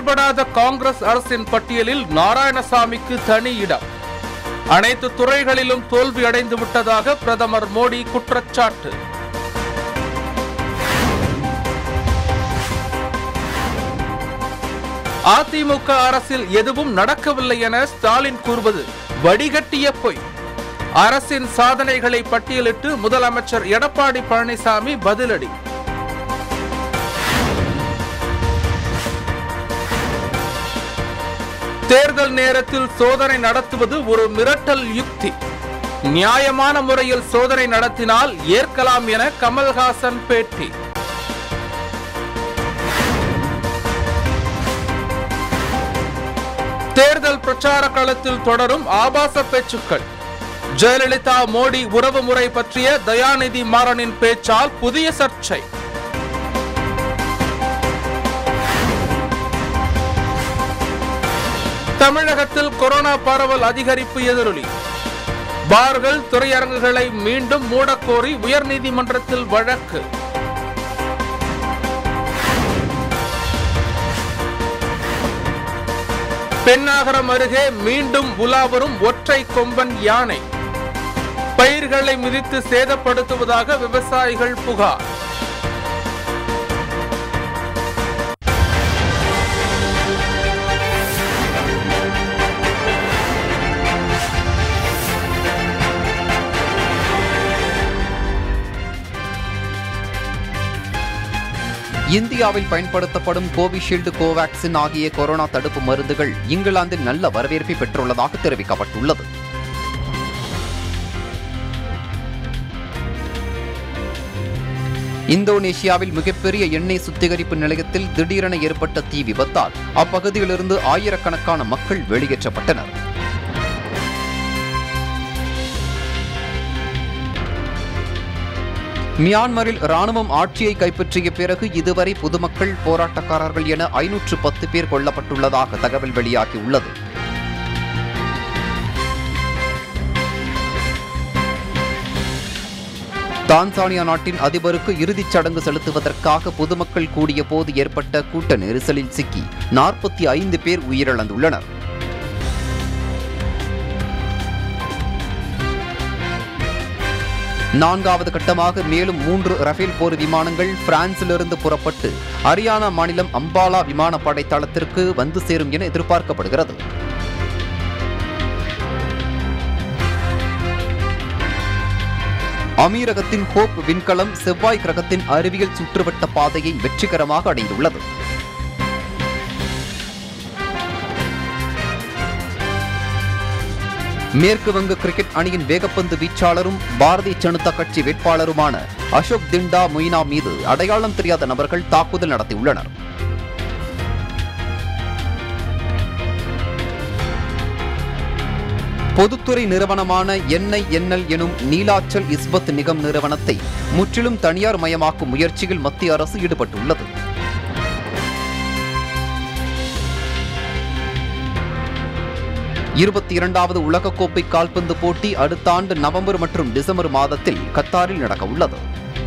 செயல்படாத காங்கிரஸ் அரசின் பட்டியலில் நாராயணசாமிக்கு தனி இடம் அனைத்து துறைகளிலும் தோல்வி அடைந்து விட்டதாக பிரதமர் மோடி குற்றச்சாட்டு அதிமுக அரசில் எதுவும் நடக்கவில்லை என ஸ்டாலின் கூறுவது வடிகட்டிய பொய் அரசின் சாதனைகளை பட்டியலிட்டு முதலமைச்சர் எடப்பாடி பழனிசாமி பதிலடி தேர்தல் நேரத்தில் சோதனை நடத்துவது ஒரு மிரட்டல் யுக்தி நியாயமான முறையில் சோதனை நடத்தினால் ஏற்கலாம் என கமல்ஹாசன் பேட்டி தேர்தல் பிரச்சார களத்தில் தொடரும் ஆபாச பேச்சுக்கள் ஜெயலலிதா மோடி உறவு முறை பற்றிய தயாநிதி மாறனின் பேச்சால் புதிய சர்ச்சை தமிழகத்தில் கொரோனா பரவல் அதிகரிப்பு எதிரொலி பார்கள் திரையரங்குகளை மீண்டும் மூடக்கோரி உயர்நீதிமன்றத்தில் வழக்கு பெண்ணாகரம் அருகே மீண்டும் உலா வரும் ஒற்றை கொம்பன் யானை பயிர்களை மிதித்து சேதப்படுத்துவதாக விவசாயிகள் புகார் இந்தியாவில் பயன்படுத்தப்படும் கோவிஷீல்டு கோவாக்சின் ஆகிய கொரோனா தடுப்பு மருந்துகள் இங்கிலாந்தில் நல்ல வரவேற்பை பெற்றுள்ளதாக தெரிவிக்கப்பட்டுள்ளது இந்தோனேஷியாவில் மிகப்பெரிய எண்ணெய் சுத்திகரிப்பு நிலையத்தில் திடீரென ஏற்பட்ட தீ விபத்தால் அப்பகுதியிலிருந்து ஆயிரக்கணக்கான மக்கள் வெளியேற்றப்பட்டனர் மியான்மரில் ராணுவம் ஆட்சியை கைப்பற்றிய பிறகு இதுவரை பொதுமக்கள் போராட்டக்காரர்கள் என ஐநூற்று பத்து பேர் கொல்லப்பட்டுள்ளதாக தகவல் வெளியாகியுள்ளது தான்சானியா நாட்டின் அதிபருக்கு இறுதிச் சடங்கு செலுத்துவதற்காக பொதுமக்கள் கூடிய போது ஏற்பட்ட கூட்ட நெரிசலில் சிக்கி நாற்பத்தி ஐந்து பேர் உயிரிழந்துள்ளனர் நான்காவது கட்டமாக மேலும் மூன்று ரஃபேல் போர் விமானங்கள் பிரான்சிலிருந்து புறப்பட்டு ஹரியானா மாநிலம் அம்பாலா விமானப்படை தளத்திற்கு வந்து சேரும் என எதிர்பார்க்கப்படுகிறது அமீரகத்தின் ஹோப் விண்கலம் செவ்வாய் கிரகத்தின் அறிவியல் சுற்றுவட்ட பாதையை வெற்றிகரமாக அடைந்துள்ளது மேற்கு வங்க கிரிக்கெட் அணியின் வேகப்பந்து வீச்சாளரும் பாரதிய ஜனதா கட்சி வேட்பாளருமான அசோக் திண்டா மொய்னா மீது அடையாளம் தெரியாத நபர்கள் தாக்குதல் நடத்தியுள்ளனர் பொதுத்துறை நிறுவனமான என்ஐஎன்எல் எனும் நீலாச்சல் இஸ்பத் நிகம் நிறுவனத்தை முற்றிலும் தனியார் மயமாக்கும் முயற்சியில் மத்திய அரசு ஈடுபட்டுள்ளது இருபத்தி இரண்டாவது உலகக்கோப்பை கால்பந்து போட்டி அடுத்த ஆண்டு நவம்பர் மற்றும் டிசம்பர் மாதத்தில் கத்தாரில் நடக்க உள்ளது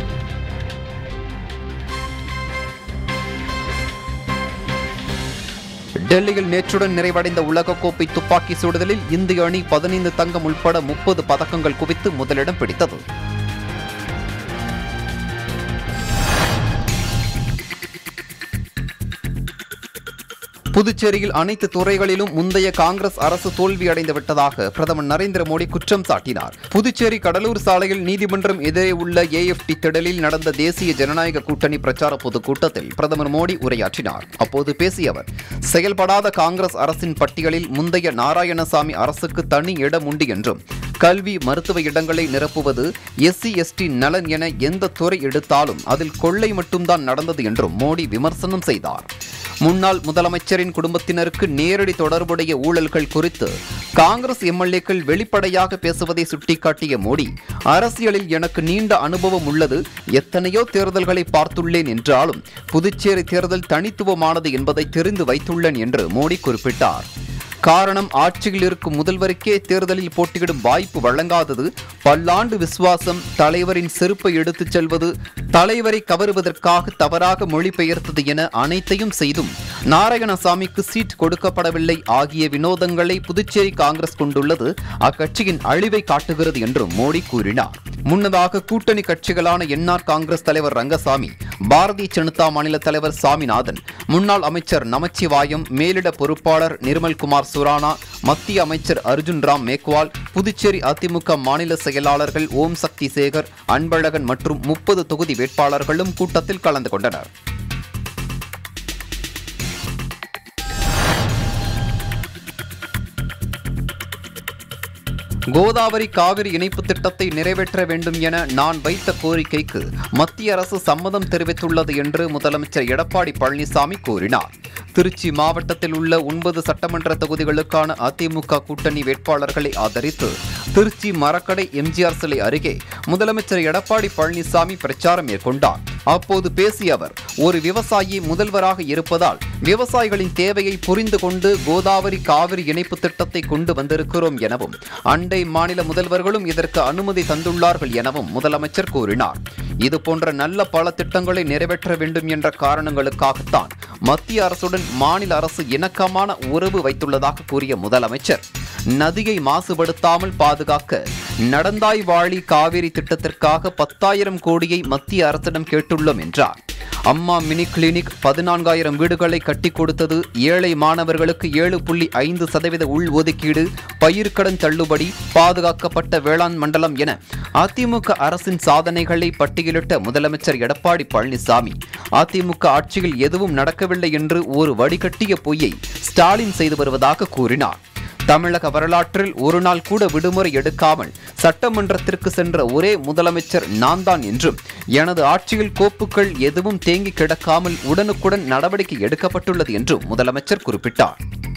டெல்லியில் நேற்றுடன் நிறைவடைந்த உலகக்கோப்பை துப்பாக்கி சுடுதலில் இந்திய அணி பதினைந்து தங்கம் உட்பட முப்பது பதக்கங்கள் குவித்து முதலிடம் பிடித்தது புதுச்சேரியில் அனைத்து துறைகளிலும் முந்தைய காங்கிரஸ் அரசு தோல்வியடைந்து விட்டதாக பிரதமர் நரேந்திர மோடி குற்றம் சாட்டினார் புதுச்சேரி கடலூர் சாலையில் நீதிமன்றம் எதிரே உள்ள ஏஎஃப்டி திடலில் நடந்த தேசிய ஜனநாயக கூட்டணி பிரச்சார பொதுக்கூட்டத்தில் பிரதமர் மோடி உரையாற்றினார் அப்போது பேசிய அவர் செயல்படாத காங்கிரஸ் அரசின் பட்டியலில் முந்தைய நாராயணசாமி அரசுக்கு தனி இடம் உண்டு என்றும் கல்வி மருத்துவ இடங்களை நிரப்புவது எஸ்சி எஸ்டி நலன் என எந்த துறை எடுத்தாலும் அதில் கொள்ளை மட்டும்தான் நடந்தது என்றும் மோடி விமர்சனம் செய்தார் முன்னாள் முதலமைச்சரின் குடும்பத்தினருக்கு நேரடி தொடர்புடைய ஊழல்கள் குறித்து காங்கிரஸ் எம்எல்ஏக்கள் வெளிப்படையாக பேசுவதை சுட்டிக்காட்டிய மோடி அரசியலில் எனக்கு நீண்ட அனுபவம் உள்ளது எத்தனையோ தேர்தல்களை பார்த்துள்ளேன் என்றாலும் புதுச்சேரி தேர்தல் தனித்துவமானது என்பதை தெரிந்து வைத்துள்ளேன் என்று மோடி குறிப்பிட்டார் காரணம் ஆட்சியில் இருக்கும் முதல்வருக்கே தேர்தலில் போட்டியிடும் வாய்ப்பு வழங்காதது பல்லாண்டு விசுவாசம் தலைவரின் செருப்பை எடுத்துச் செல்வது தலைவரை கவருவதற்காக தவறாக மொழிபெயர்த்தது என அனைத்தையும் செய்தும் நாராயணசாமிக்கு சீட் கொடுக்கப்படவில்லை ஆகிய வினோதங்களை புதுச்சேரி காங்கிரஸ் கொண்டுள்ளது அக்கட்சியின் அழிவை காட்டுகிறது என்றும் மோடி கூறினார் முன்னதாக கூட்டணி கட்சிகளான என்ஆர் காங்கிரஸ் தலைவர் ரங்கசாமி பாரதிய ஜனதா மாநில தலைவர் சாமிநாதன் முன்னாள் அமைச்சர் நமச்சிவாயம் மேலிட பொறுப்பாளர் நிர்மல்குமார் சுரானா மத்திய அமைச்சர் அர்ஜுன் ராம் மேக்வால் புதுச்சேரி அதிமுக மாநில செயலாளர்கள் ஓம் சக்தி சேகர் அன்பழகன் மற்றும் முப்பது தொகுதி வேட்பாளர்களும் கூட்டத்தில் கலந்து கொண்டனர் கோதாவரி காவிரி இணைப்பு திட்டத்தை நிறைவேற்ற வேண்டும் என நான் வைத்த கோரிக்கைக்கு மத்திய அரசு சம்மதம் தெரிவித்துள்ளது என்று முதலமைச்சர் எடப்பாடி பழனிசாமி கூறினார் திருச்சி மாவட்டத்தில் உள்ள ஒன்பது சட்டமன்ற தொகுதிகளுக்கான அதிமுக கூட்டணி வேட்பாளர்களை ஆதரித்து திருச்சி மரக்கடை எம்ஜிஆர் சிலை அருகே முதலமைச்சர் எடப்பாடி பழனிசாமி பிரச்சாரம் மேற்கொண்டார் அப்போது பேசிய அவர் ஒரு விவசாயி முதல்வராக இருப்பதால் விவசாயிகளின் தேவையை புரிந்து கொண்டு கோதாவரி காவிரி இணைப்பு திட்டத்தை கொண்டு வந்திருக்கிறோம் எனவும் அண்டை மாநில முதல்வர்களும் இதற்கு அனுமதி தந்துள்ளார்கள் எனவும் முதலமைச்சர் கூறினார் இது போன்ற நல்ல பல திட்டங்களை நிறைவேற்ற வேண்டும் என்ற காரணங்களுக்காகத்தான் மத்திய அரசுடன் மாநில அரசு இணக்கமான உறவு வைத்துள்ளதாக கூறிய முதலமைச்சர் நதியை மாசுபடுத்தாமல் பாதுகாக்க நடந்தாய் வாழி காவிரி திட்டத்திற்காக பத்தாயிரம் கோடியை மத்திய அரசிடம் கேட்டுள்ளோம் என்றார் அம்மா மினி கிளினிக் பதினான்காயிரம் வீடுகளை கட்டி கொடுத்தது ஏழை மாணவர்களுக்கு ஏழு புள்ளி ஐந்து சதவீத உள் ஒதுக்கீடு பயிர்க்கடன் தள்ளுபடி பாதுகாக்கப்பட்ட வேளாண் மண்டலம் என அதிமுக அரசின் சாதனைகளை பட்டியலிட்ட முதலமைச்சர் எடப்பாடி பழனிசாமி அதிமுக ஆட்சியில் எதுவும் நடக்கவில்லை என்று ஒரு வடிகட்டிய பொய்யை ஸ்டாலின் செய்து வருவதாக கூறினார் தமிழக வரலாற்றில் ஒரு நாள் கூட விடுமுறை எடுக்காமல் சட்டமன்றத்திற்கு சென்ற ஒரே முதலமைச்சர் நான் தான் என்றும் எனது ஆட்சியில் கோப்புகள் எதுவும் தேங்கி கிடக்காமல் உடனுக்குடன் நடவடிக்கை எடுக்கப்பட்டுள்ளது என்றும் முதலமைச்சர் குறிப்பிட்டார்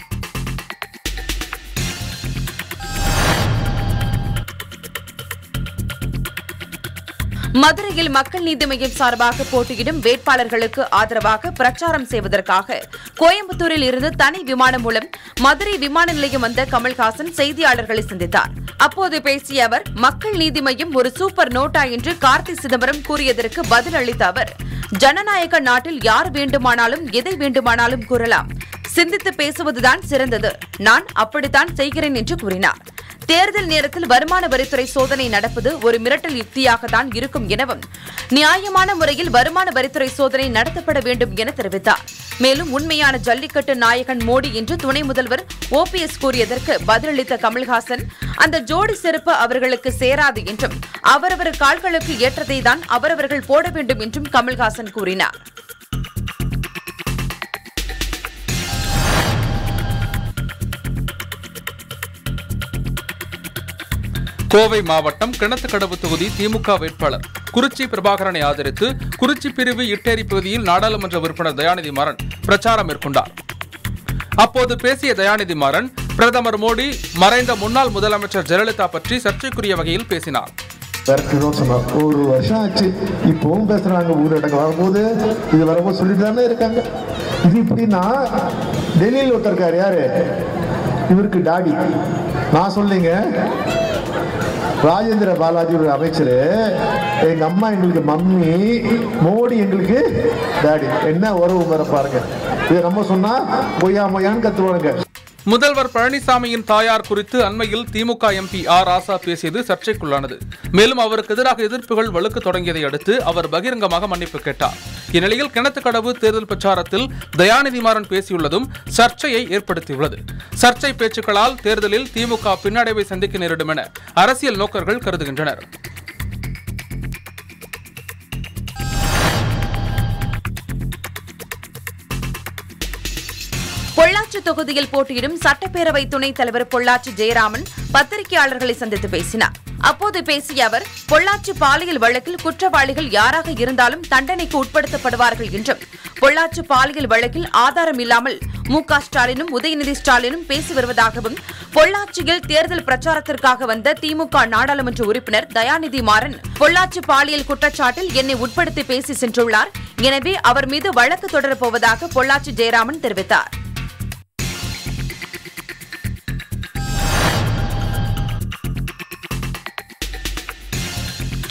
மதுரையில் மக்கள் நீதி மையம் சார்பாக போட்டியிடும் வேட்பாளர்களுக்கு ஆதரவாக பிரச்சாரம் செய்வதற்காக கோயம்புத்தூரில் இருந்து தனி விமானம் மூலம் மதுரை விமான நிலையம் வந்த கமல்ஹாசன் செய்தியாளர்களை சந்தித்தார் அப்போது பேசிய அவர் மக்கள் நீதி மையம் ஒரு சூப்பர் நோட்டா என்று கார்த்தி சிதம்பரம் கூறியதற்கு பதில் அளித்த அவர் ஜனநாயக நாட்டில் யார் வேண்டுமானாலும் எதை வேண்டுமானாலும் கூறலாம் சிந்தித்து பேசுவதுதான் சிறந்தது நான் அப்படித்தான் செய்கிறேன் என்று கூறினார் தேர்தல் நேரத்தில் வருமான வரித்துறை சோதனை நடப்பது ஒரு மிரட்டல் யுக்தியாகத்தான் இருக்கும் எனவும் நியாயமான முறையில் வருமான வரித்துறை சோதனை நடத்தப்பட வேண்டும் என தெரிவித்தார் மேலும் உண்மையான ஜல்லிக்கட்டு நாயகன் மோடி என்று துணை முதல்வர் ஓபிஎஸ் கூறியதற்கு பதிலளித்த கமல்ஹாசன் அந்த ஜோடி செருப்பு அவர்களுக்கு சேராது என்றும் அவரவர் கால்களுக்கு ஏற்றதை தான் அவரவர்கள் போட வேண்டும் என்றும் கமல்ஹாசன் கூறினார் கோவை மாவட்டம் கிணத்துக்கடவு தொகுதி திமுக வேட்பாளர் குறிச்சி பிரபாகரனை ஆதரித்து குறிச்சி பிரிவு இட்டேரி பகுதியில் நாடாளுமன்ற உறுப்பினர் தயாநிதி மாறன் பிரச்சாரம் மேற்கொண்டார் அப்போது பேசிய தயாநிதி மாறன் பிரதமர் மோடி மறைந்த முன்னாள் முதலமைச்சர் ஜெயலலிதா பற்றி சர்ச்சைக்குரிய வகையில் பேசினார் விரட்டணும்னு சொன்னோம் ஒரு வருஷம் ஆச்சு இப்பவும் பேசுறாங்க ஊரடங்கு வரும்போது இது வரும்போது சொல்லிட்டு தானே இருக்காங்க இது இப்படின்னா டெல்லியில் ஒருத்தர் இருக்காரு யாரு இவருக்கு டாடி நான் சொல்லிங்க ராஜேந்திர பாலாஜி ஒரு அமைச்சர் எங்க அம்மா எங்களுக்கு மம்மி மோடி எங்களுக்கு டாடி என்ன உறவு முறை பாருங்க இதை நம்ம சொன்னா பொய்யா மொய்யான்னு கத்துவானுங்க முதல்வர் பழனிசாமியின் தாயார் குறித்து அண்மையில் திமுக எம்பி ஆர் ராசா பேசியது சர்ச்சைக்குள்ளானது மேலும் அவருக்கு எதிராக எதிர்ப்புகள் வலுக்க தொடங்கியதை அடுத்து அவர் பகிரங்கமாக மன்னிப்பு கேட்டார் இந்நிலையில் கிணத்துக்கடவு தேர்தல் பிரச்சாரத்தில் தயாநிதி மாறன் பேசியுள்ளதும் சர்ச்சையை ஏற்படுத்தியுள்ளது சர்ச்சை பேச்சுக்களால் தேர்தலில் திமுக பின்னடைவை சந்திக்க நேரிடும் என அரசியல் நோக்கர்கள் கருதுகின்றனர் பொள்ளாச்சி தொகுதியில் போட்டியிடும் சட்டப்பேரவை துணைத் தலைவர் பொள்ளாச்சி ஜெயராமன் பத்திரிகையாளர்களை சந்தித்து பேசினார் அப்போது பேசிய அவர் பொள்ளாச்சி பாலியல் வழக்கில் குற்றவாளிகள் யாராக இருந்தாலும் தண்டனைக்கு உட்படுத்தப்படுவார்கள் என்றும் பொள்ளாச்சி பாலியல் வழக்கில் ஆதாரம் இல்லாமல் மு க ஸ்டாலினும் உதயநிதி ஸ்டாலினும் பேசி வருவதாகவும் பொள்ளாச்சியில் தேர்தல் பிரச்சாரத்திற்காக வந்த திமுக நாடாளுமன்ற உறுப்பினர் தயாநிதி மாறன் பொள்ளாச்சி பாலியல் குற்றச்சாட்டில் என்னை உட்படுத்தி பேசி சென்றுள்ளார் எனவே அவர் மீது வழக்கு தொடரப் போவதாக பொள்ளாச்சி ஜெயராமன் தெரிவித்தார்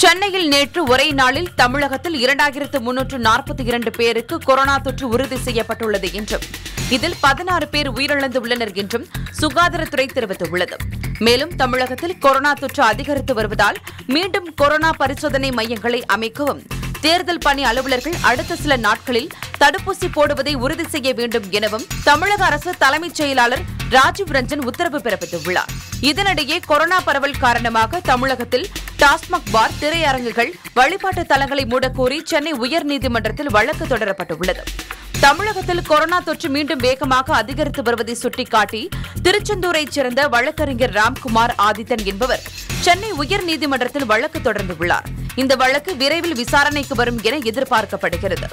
சென்னையில் நேற்று ஒரே நாளில் தமிழகத்தில் இரண்டாயிரத்து முன்னூற்று நாற்பத்தி இரண்டு பேருக்கு கொரோனா தொற்று உறுதி செய்யப்பட்டுள்ளது என்றும் இதில் பதினாறு பேர் உயிரிழந்துள்ளனர் என்றும் சுகாதாரத்துறை தெரிவித்துள்ளது மேலும் தமிழகத்தில் கொரோனா தொற்று அதிகரித்து வருவதால் மீண்டும் கொரோனா பரிசோதனை மையங்களை அமைக்கவும் தேர்தல் பணி அலுவலர்கள் அடுத்த சில நாட்களில் தடுப்பூசி போடுவதை உறுதி செய்ய வேண்டும் எனவும் தமிழக அரசு தலைமைச் செயலாளர் ராஜீவ் ரஞ்சன் உத்தரவு பிறப்பித்துள்ளார் இதனிடையே கொரோனா பரவல் காரணமாக தமிழகத்தில் டாஸ்மாக் பார் திரையரங்குகள் வழிபாட்டு தலங்களை மூடக்கோரி சென்னை உயர்நீதிமன்றத்தில் வழக்கு தொடரப்பட்டுள்ளது தமிழகத்தில் கொரோனா தொற்று மீண்டும் வேகமாக அதிகரித்து வருவதை சுட்டிக்காட்டி திருச்செந்தூரைச் சேர்ந்த வழக்கறிஞர் ராம்குமார் ஆதித்தன் என்பவர் சென்னை உயர்நீதிமன்றத்தில் வழக்கு தொடர்ந்துள்ளார் இந்த வழக்கு விரைவில் விசாரணைக்கு வரும் என எதிர்பார்க்கப்படுகிறது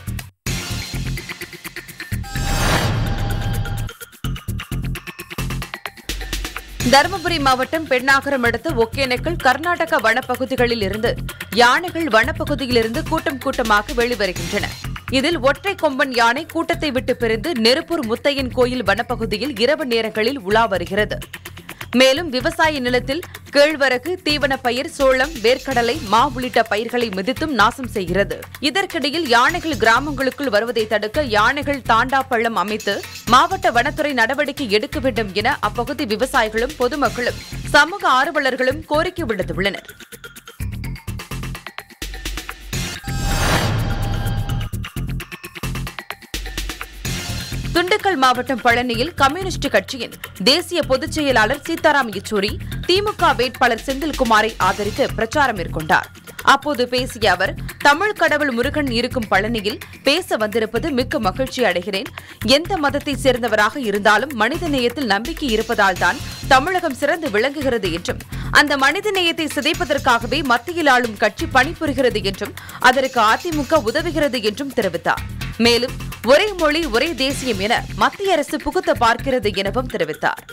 தருமபுரி மாவட்டம் பெண்ணாகரம் அடுத்த ஒகேனக்கல் கர்நாடக வனப்பகுதிகளில் இருந்து யானைகள் வனப்பகுதியிலிருந்து கூட்டம் கூட்டமாக வெளிவருகின்றன இதில் ஒற்றை கொம்பன் யானை கூட்டத்தை விட்டு பிரிந்து நெருப்பூர் முத்தையன் கோயில் வனப்பகுதியில் இரவு நேரங்களில் உலா வருகிறது மேலும் விவசாய நிலத்தில் கேழ்வரகு தீவனப் பயிர் சோளம் வேர்க்கடலை மா உள்ளிட்ட பயிர்களை மிதித்தும் நாசம் செய்கிறது இதற்கிடையில் யானைகள் கிராமங்களுக்குள் வருவதை தடுக்க யானைகள் தாண்டா பள்ளம் அமைத்து மாவட்ட வனத்துறை நடவடிக்கை எடுக்க வேண்டும் என அப்பகுதி விவசாயிகளும் பொதுமக்களும் சமூக ஆர்வலர்களும் கோரிக்கை விடுத்துள்ளனர் திண்டுக்கல் மாவட்டம் பழனியில் கம்யூனிஸ்ட் கட்சியின் தேசிய பொதுச் செயலாளர் சீதாராம் யெச்சூரி திமுக வேட்பாளர் செந்தில்குமாரை ஆதரித்து பிரச்சாரம் மேற்கொண்டார் அப்போது பேசிய அவர் தமிழ் கடவுள் முருகன் இருக்கும் பழனியில் பேச வந்திருப்பது மிக்க மகிழ்ச்சி அடைகிறேன் எந்த மதத்தை சேர்ந்தவராக இருந்தாலும் மனித நேயத்தில் நம்பிக்கை இருப்பதால் தான் தமிழகம் சிறந்து விளங்குகிறது என்றும் அந்த மனித நேயத்தை சிதைப்பதற்காகவே மத்தியில் ஆளும் கட்சி பணிபுரிகிறது என்றும் அதற்கு அதிமுக உதவுகிறது என்றும் தெரிவித்தார் மேலும் ஒரே மொழி ஒரே தேசியம் என மத்திய அரசு புகுத்த பார்க்கிறது எனவும் தெரிவித்தார்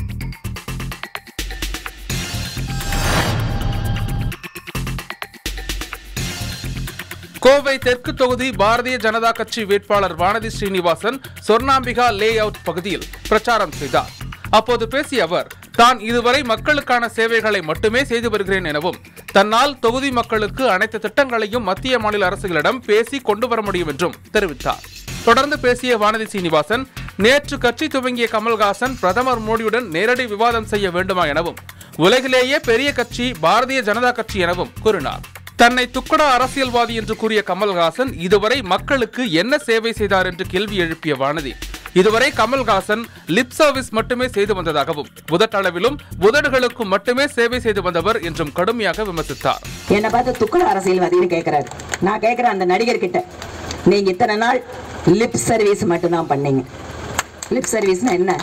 கோவை தெற்கு தொகுதி பாரதிய ஜனதா கட்சி வேட்பாளர் வானதி ஸ்ரீனிவாசன் சொர்ணாம்பிகா லே அவுட் பகுதியில் பிரச்சாரம் செய்தார் அப்போது பேசிய அவர் தான் இதுவரை மக்களுக்கான சேவைகளை மட்டுமே செய்து வருகிறேன் எனவும் தன்னால் தொகுதி மக்களுக்கு அனைத்து திட்டங்களையும் மத்திய மாநில அரசுகளிடம் பேசி கொண்டு வர முடியும் என்றும் தெரிவித்தார் தொடர்ந்து பேசிய வானதி சீனிவாசன் நேற்று கட்சி துவங்கிய கமல்ஹாசன் பிரதமர் மோடியுடன் நேரடி விவாதம் செய்ய வேண்டுமா எனவும் உலகிலேயே பெரிய கட்சி பாரதிய ஜனதா கட்சி எனவும் கூறினார் தன்னை துக்கடா அரசியல்வாதி என்று கூறிய கமல்ஹாசன் இதுவரை மக்களுக்கு என்ன சேவை செய்தார் என்று கேள்வி எழுப்பிய வானதி இதுவரை கமல்ஹாசன் லிப் சர்வீஸ் மட்டுமே செய்து வந்ததாகவும் உதட்டளவிலும் உதடுகளுக்கும் மட்டுமே சேவை செய்து வந்தவர் என்றும் கடுமையாக விமர்சித்தார் என்னை பார்த்து துக்குள அரசியல்வாதின்னு கேட்கிறாரு நான் கேட்கிறேன் அந்த நடிகர் கிட்ட நீங்க இத்தனை நாள் லிப் சர்வீஸ் மட்டும்தான் பண்ணீங்க லிப் சர்வீஸ்னா என்ன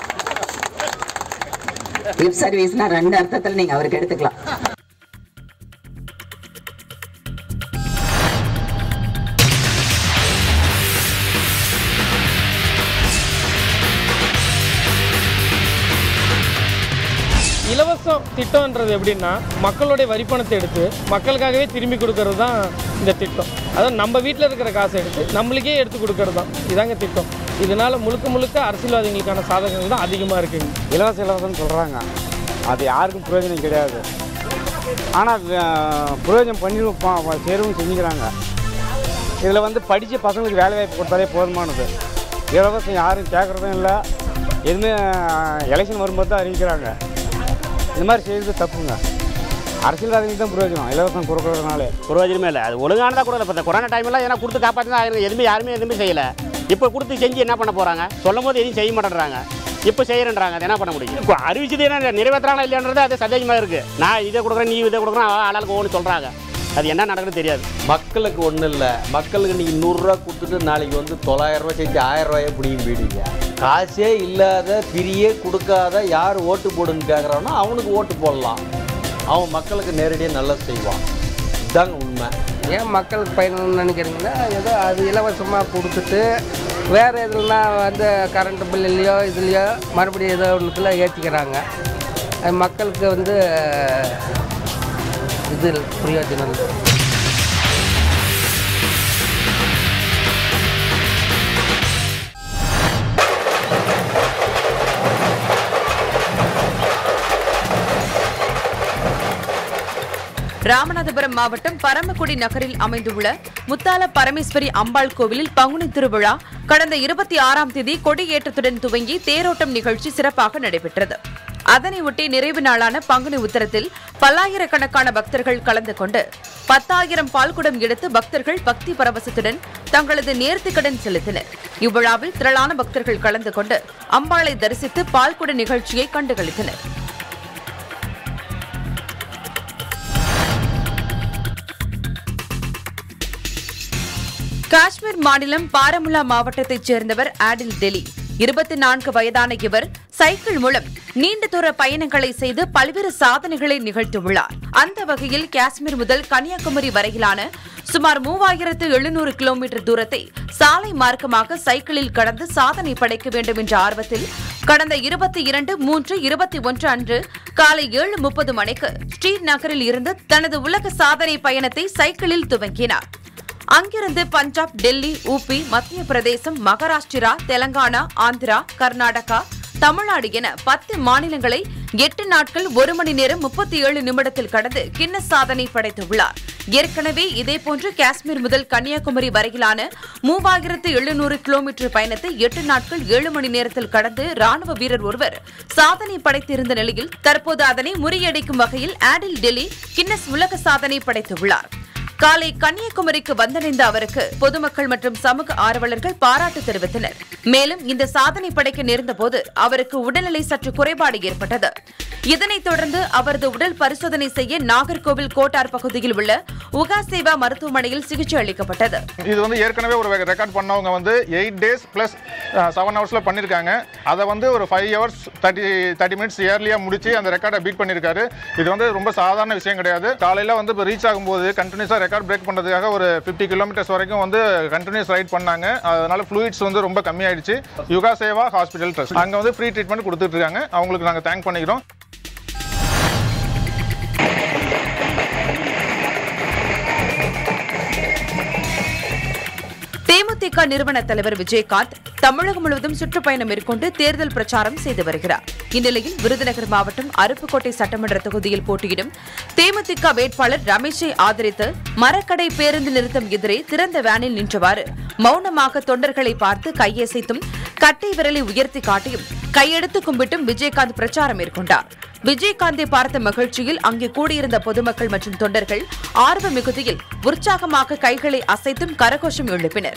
லிப் சர்வீஸ்னா ரெண்டு அர்த்தத்துல நீங்க அவருக்கு எடுத்துக்கலாம் இலவசம் திட்டம்ன்றது எப்படின்னா மக்களுடைய வரிப்பணத்தை எடுத்து மக்களுக்காகவே திரும்பி கொடுக்கறது தான் இந்த திட்டம் அதாவது நம்ம வீட்டில் இருக்கிற காசை எடுத்து நம்மளுக்கே எடுத்து கொடுக்கறது தான் இதாங்க திட்டம் இதனால முழுக்க முழுக்க அரசியல்வாதிகளுக்கான சாதகங்கள் தான் அதிகமாக இருக்குங்க இலவச இலவசம்னு சொல்கிறாங்க அது யாருக்கும் பிரயோஜனம் கிடையாது ஆனால் பிரயோஜனம் பண்ணி ப- சேரவும் செஞ்சுக்கிறாங்க இதில் வந்து படித்த பசங்களுக்கு வேலை வாய்ப்பு கொடுத்தாலே போதுமானது இலவசம் யாரும் கேட்குறதும் இல்லை எதுவுமே எலெக்ஷன் வரும்போது தான் அறிவிக்கிறாங்க இந்த மாதிரி செய்கிறது தப்புங்க அரசியல்வாதிகளுக்கு தான் பிரயோஜனம் இலவசம் கொடுக்கறதுனாலே பிரயோஜனமே இல்லை அது ஒழுங்கானதாக கூட இப்போ இந்த கொரோனா டைம்லாம் ஏன்னா கொடுத்து காப்பாற்றி தான் எதுவுமே யாருமே எதுவுமே செய்யலை இப்போ கொடுத்து செஞ்சு என்ன பண்ண போகிறாங்க சொல்லும் போது எதுவும் செய்ய மாட்டேன்றாங்க இப்போ செய்யறேன்றாங்க அது என்ன பண்ண முடியும் இப்போ அறிவிச்சது என்ன நிறைவேற்றுறாங்களா இல்லைன்றது அது சந்தேகமாக இருக்குது நான் இதை கொடுக்குறேன் நீ இதை கொடுக்குறேன் ஆளாளுக்கு ஒவ்வொன்று சொல்கிறாங்க அது என்ன நடக்குதுன்னு தெரியாது மக்களுக்கு ஒன்றும் இல்லை மக்களுக்கு நீங்கள் நூறுரூவா கொடுத்துட்டு நாளைக்கு வந்து தொள்ளாயிரம் ரூபாய் சேர்த்து ஆயிரம் ரூபாயை பிடிக்கும் போயிடுங்க காசே இல்லாத பிரியே கொடுக்காத யார் ஓட்டு போடுன்னு கேட்குறானோ அவனுக்கு ஓட்டு போடலாம் அவன் மக்களுக்கு நேரடியாக நல்லது செய்வான் இதுதாங்க உண்மை ஏன் மக்களுக்கு பயனுன்னு நினைக்கிறீங்கன்னா ஏதோ அது இலவசமாக கொடுத்துட்டு வேறு எதுனா வந்து கரண்ட் பில்லுலையோ இதுலையோ மறுபடியும் ஏதோ ஒன்றுத்துல ஏற்றிக்கிறாங்க அது மக்களுக்கு வந்து இது இல்ல, பிரயோஜனம் இல்லை ராமநாதபுரம் மாவட்டம் பரமக்குடி நகரில் அமைந்துள்ள முத்தால பரமேஸ்வரி அம்பாள் கோவிலில் பங்குனி திருவிழா கடந்த இருபத்தி ஆறாம் தேதி கொடியேற்றத்துடன் துவங்கி தேரோட்டம் நிகழ்ச்சி சிறப்பாக நடைபெற்றது அதனையொட்டி நிறைவு நாளான பங்குனி உத்தரத்தில் பல்லாயிரக்கணக்கான பக்தர்கள் கலந்து கொண்டு பத்தாயிரம் பால்குடம் எடுத்து பக்தர்கள் பக்தி பரவசத்துடன் தங்களது நேர்த்திக்கடன் செலுத்தினர் இவ்விழாவில் திரளான பக்தர்கள் கலந்து கொண்டு அம்பாளை தரிசித்து பால்குட நிகழ்ச்சியை கண்டுகளித்தனர் காஷ்மீர் மாநிலம் பாரமுல்லா மாவட்டத்தைச் சேர்ந்தவர் ஆடில் டெலி இருபத்தி நான்கு வயதான இவர் சைக்கிள் மூலம் நீண்ட தூர பயணங்களை செய்து பல்வேறு சாதனைகளை நிகழ்த்தியுள்ளார் அந்த வகையில் காஷ்மீர் முதல் கன்னியாகுமரி வரையிலான சுமார் மூவாயிரத்து எழுநூறு கிலோமீட்டர் தூரத்தை சாலை மார்க்கமாக சைக்கிளில் கடந்து சாதனை படைக்க வேண்டும் என்ற ஆர்வத்தில் கடந்த இருபத்தி இரண்டு மூன்று இருபத்தி ஒன்று அன்று காலை ஏழு முப்பது மணிக்கு ஸ்ரீநகரில் இருந்து தனது உலக சாதனை பயணத்தை சைக்கிளில் துவங்கினார் அங்கிருந்து பஞ்சாப் டெல்லி ஊபி மத்திய பிரதேசம் மகாராஷ்டிரா தெலங்கானா ஆந்திரா கர்நாடகா தமிழ்நாடு என பத்து மாநிலங்களை எட்டு நாட்கள் ஒரு மணி நேரம் முப்பத்தி ஏழு நிமிடத்தில் கடந்து கின்னஸ் சாதனை படைத்துள்ளார் ஏற்கனவே இதேபோன்று காஷ்மீர் முதல் கன்னியாகுமரி வரையிலான மூவாயிரத்து எழுநூறு கிலோமீட்டர் பயணத்தை எட்டு நாட்கள் ஏழு மணி நேரத்தில் கடந்து ராணுவ வீரர் ஒருவர் சாதனை படைத்திருந்த நிலையில் தற்போது அதனை முறியடிக்கும் வகையில் ஆடில் டெல்லி கின்னஸ் உலக சாதனை படைத்துள்ளார் காலை கன்னியாகுமரிக்கு வந்தடைந்த அவருக்கு பொதுமக்கள் மற்றும் சமூக ஆர்வலர்கள் பாராட்டு தெரிவித்தனர் மேலும் இந்த சாதனை படைக்க நேர்ந்தபோது அவருக்கு உடல்நிலை சற்று குறைபாடு ஏற்பட்டது இதனைத் தொடர்ந்து அவரது உடல் பரிசோதனை செய்ய நாகர்கோவில் கோட்டார் பகுதியில் உள்ள உகா சேவா மருத்துவமனையில் சிகிச்சை அளிக்கப்பட்டது இது வந்து ஏற்கனவே ஒரு ரெக்கார்ட் பண்ணவங்க வந்து எயிட் டேஸ் ப்ளஸ் செவன் ஹவர்ஸில் பண்ணியிருக்காங்க அதை வந்து ஒரு five hours thirty thirty minutes இயர்லியாக முடிச்சு அந்த ரெக்கார்டை பீட் பண்ணியிருக்காரு இது வந்து ரொம்ப சாதாரண விஷயம் கிடையாது காலையில் வந்து இப்போ ரீச் ஆகும்போது கண்டினியூஸாக ரெக்கார்ட் பிரேக் பண்ணுறதுக்காக ஒரு ஃபிஃப்டி கிலோமீட்டர்ஸ் வரைக்கும் வந்து கண்டினியூஸ் ரைட் பண்ணாங்க அதனால ஃப்ளூயிட்ஸ் வந்து ரொம்ப கம்மியாயிடுச்சு யுகா சேவா ஹாஸ்பிட்டல் ட்ரஸ்ட் அங்கே வந்து ஃப்ரீ ட்ரீட்மெண்ட் கொடுத்துட்டு இருக்காங்க அவங்களுக்கு நாங்கள் தேங்க் பண்ணிக்கிறோம் தேமுதிக நிறுவன தலைவர் விஜயகாந்த் தமிழகம் முழுவதும் சுற்றுப்பயணம் மேற்கொண்டு தேர்தல் பிரச்சாரம் செய்து வருகிறார் இந்நிலையில் விருதுநகர் மாவட்டம் அருப்புக்கோட்டை சட்டமன்ற தொகுதியில் போட்டியிடும் தேமுதிக வேட்பாளர் ரமேஷை ஆதரித்து மரக்கடை பேருந்து நிறுத்தம் எதிரே திறந்த வேனில் நின்றவாறு மௌனமாக தொண்டர்களை பார்த்து கையசைத்தும் கட்டை விரலை உயர்த்தி காட்டியும் கையெடுத்து கும்பிட்டும் விஜயகாந்த் பிரச்சாரம் மேற்கொண்டார் விஜயகாந்தை பார்த்த மகிழ்ச்சியில் அங்கே கூடியிருந்த பொதுமக்கள் மற்றும் தொண்டர்கள் ஆர்வ மிகுதியில் உற்சாகமாக கைகளை அசைத்தும் கரகோஷம் எழுப்பினர்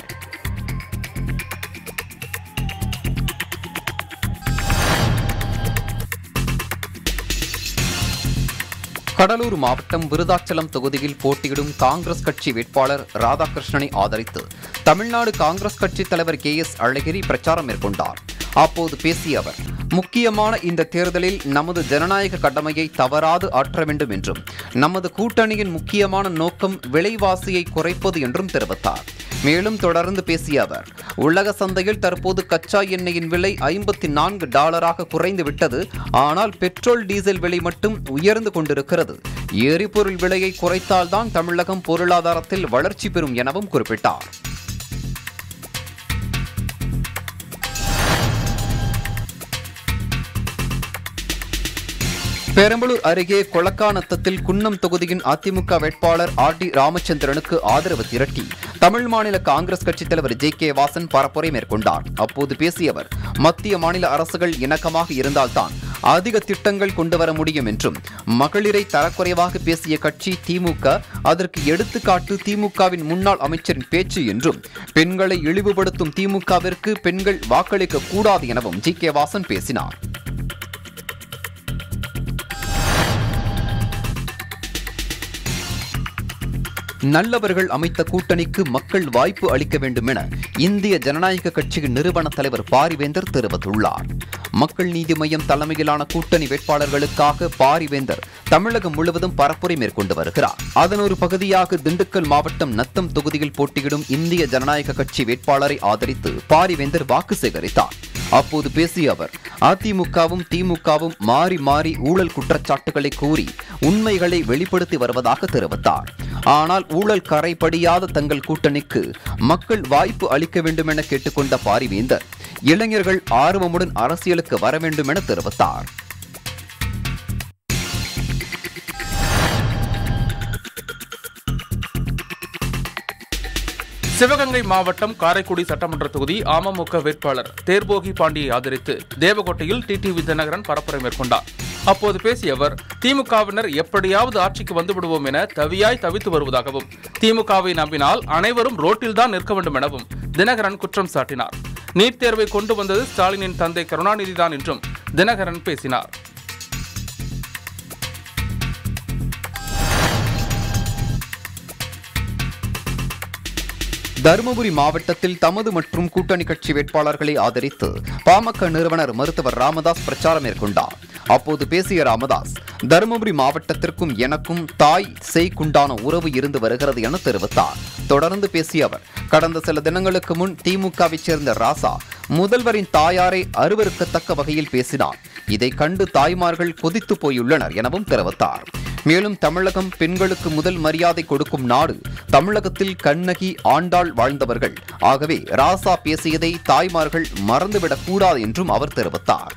கடலூர் மாவட்டம் விருதாச்சலம் தொகுதியில் போட்டியிடும் காங்கிரஸ் கட்சி வேட்பாளர் ராதாகிருஷ்ணனை ஆதரித்து தமிழ்நாடு காங்கிரஸ் கட்சி தலைவர் கே எஸ் அழகிரி பிரச்சாரம் மேற்கொண்டார் அப்போது பேசிய அவர் முக்கியமான இந்த தேர்தலில் நமது ஜனநாயக கடமையை தவறாது ஆற்ற வேண்டும் என்றும் நமது கூட்டணியின் முக்கியமான நோக்கம் விலைவாசியை குறைப்பது என்றும் தெரிவித்தார் மேலும் தொடர்ந்து பேசிய அவர் உலக சந்தையில் தற்போது கச்சா எண்ணெயின் விலை ஐம்பத்தி நான்கு டாலராக குறைந்து விட்டது ஆனால் பெட்ரோல் டீசல் விலை மட்டும் உயர்ந்து கொண்டிருக்கிறது எரிபொருள் விலையை குறைத்தால்தான் தமிழகம் பொருளாதாரத்தில் வளர்ச்சி பெறும் எனவும் குறிப்பிட்டார் பெரம்பலூர் அருகே கொளக்காநத்தத்தில் குன்னம் தொகுதியின் அதிமுக வேட்பாளர் ஆர் டி ராமச்சந்திரனுக்கு ஆதரவு திரட்டி தமிழ் மாநில காங்கிரஸ் கட்சித் தலைவர் ஜே கே வாசன் பரப்புரை மேற்கொண்டார் அப்போது பேசிய அவர் மத்திய மாநில அரசுகள் இணக்கமாக இருந்தால்தான் அதிக திட்டங்கள் கொண்டு வர முடியும் என்றும் மகளிரை தரக்குறைவாக பேசிய கட்சி திமுக அதற்கு எடுத்துக்காட்டு திமுகவின் முன்னாள் அமைச்சரின் பேச்சு என்றும் பெண்களை இழிவுபடுத்தும் திமுகவிற்கு பெண்கள் வாக்களிக்க கூடாது எனவும் ஜி கே வாசன் பேசினார் நல்லவர்கள் அமைத்த கூட்டணிக்கு மக்கள் வாய்ப்பு அளிக்க வேண்டும் என இந்திய ஜனநாயக கட்சியின் நிறுவன தலைவர் பாரிவேந்தர் தெரிவித்துள்ளார் மக்கள் நீதி மய்யம் தலைமையிலான கூட்டணி வேட்பாளர்களுக்காக பாரிவேந்தர் தமிழகம் முழுவதும் பரப்புரை மேற்கொண்டு வருகிறார் அதன் ஒரு பகுதியாக திண்டுக்கல் மாவட்டம் நத்தம் தொகுதியில் போட்டியிடும் இந்திய ஜனநாயக கட்சி வேட்பாளரை ஆதரித்து பாரிவேந்தர் வாக்கு சேகரித்தார் அப்போது பேசிய அவர் அதிமுகவும் திமுகவும் மாறி மாறி ஊழல் குற்றச்சாட்டுகளை கூறி உண்மைகளை வெளிப்படுத்தி வருவதாக தெரிவித்தார் ஆனால் ஊழல் கரை படியாத தங்கள் கூட்டணிக்கு மக்கள் வாய்ப்பு அளிக்க வேண்டும் என கேட்டுக்கொண்ட பாரிவேந்தர் இளைஞர்கள் ஆர்வமுடன் அரசியலுக்கு வர வேண்டும் என தெரிவித்தார் சிவகங்கை மாவட்டம் காரைக்குடி சட்டமன்ற தொகுதி அமமுக வேட்பாளர் தேர்போகி பாண்டியை ஆதரித்து தேவகோட்டையில் டிடிவி தினகரன் பரப்புரை மேற்கொண்டார் அப்போது பேசிய அவர் திமுகவினர் எப்படியாவது ஆட்சிக்கு வந்துவிடுவோம் என தவியாய் தவித்து வருவதாகவும் திமுகவை நம்பினால் அனைவரும் ரோட்டில்தான் நிற்க வேண்டும் எனவும் தினகரன் குற்றம் சாட்டினார் நீட் தேர்வை கொண்டு வந்தது ஸ்டாலினின் தந்தை கருணாநிதிதான் என்றும் தினகரன் பேசினார் தருமபுரி மாவட்டத்தில் தமது மற்றும் கூட்டணி கட்சி வேட்பாளர்களை ஆதரித்து பாமக நிறுவனர் மருத்துவர் ராமதாஸ் பிரச்சாரம் மேற்கொண்டார் அப்போது பேசிய ராமதாஸ் தருமபுரி மாவட்டத்திற்கும் எனக்கும் தாய் செய்குண்டான உறவு இருந்து வருகிறது என தெரிவித்தார் தொடர்ந்து பேசிய அவர் கடந்த சில தினங்களுக்கு முன் திமுகவைச் சேர்ந்த ராசா முதல்வரின் தாயாரை அருவருக்கத்தக்க வகையில் பேசினார் இதை கண்டு தாய்மார்கள் கொதித்து போயுள்ளனர் எனவும் தெரிவித்தார் மேலும் தமிழகம் பெண்களுக்கு முதல் மரியாதை கொடுக்கும் நாடு தமிழகத்தில் கண்ணகி ஆண்டாள் வாழ்ந்தவர்கள் ஆகவே ராசா பேசியதை தாய்மார்கள் மறந்துவிடக் கூடாது என்றும் அவர் தெரிவித்தார்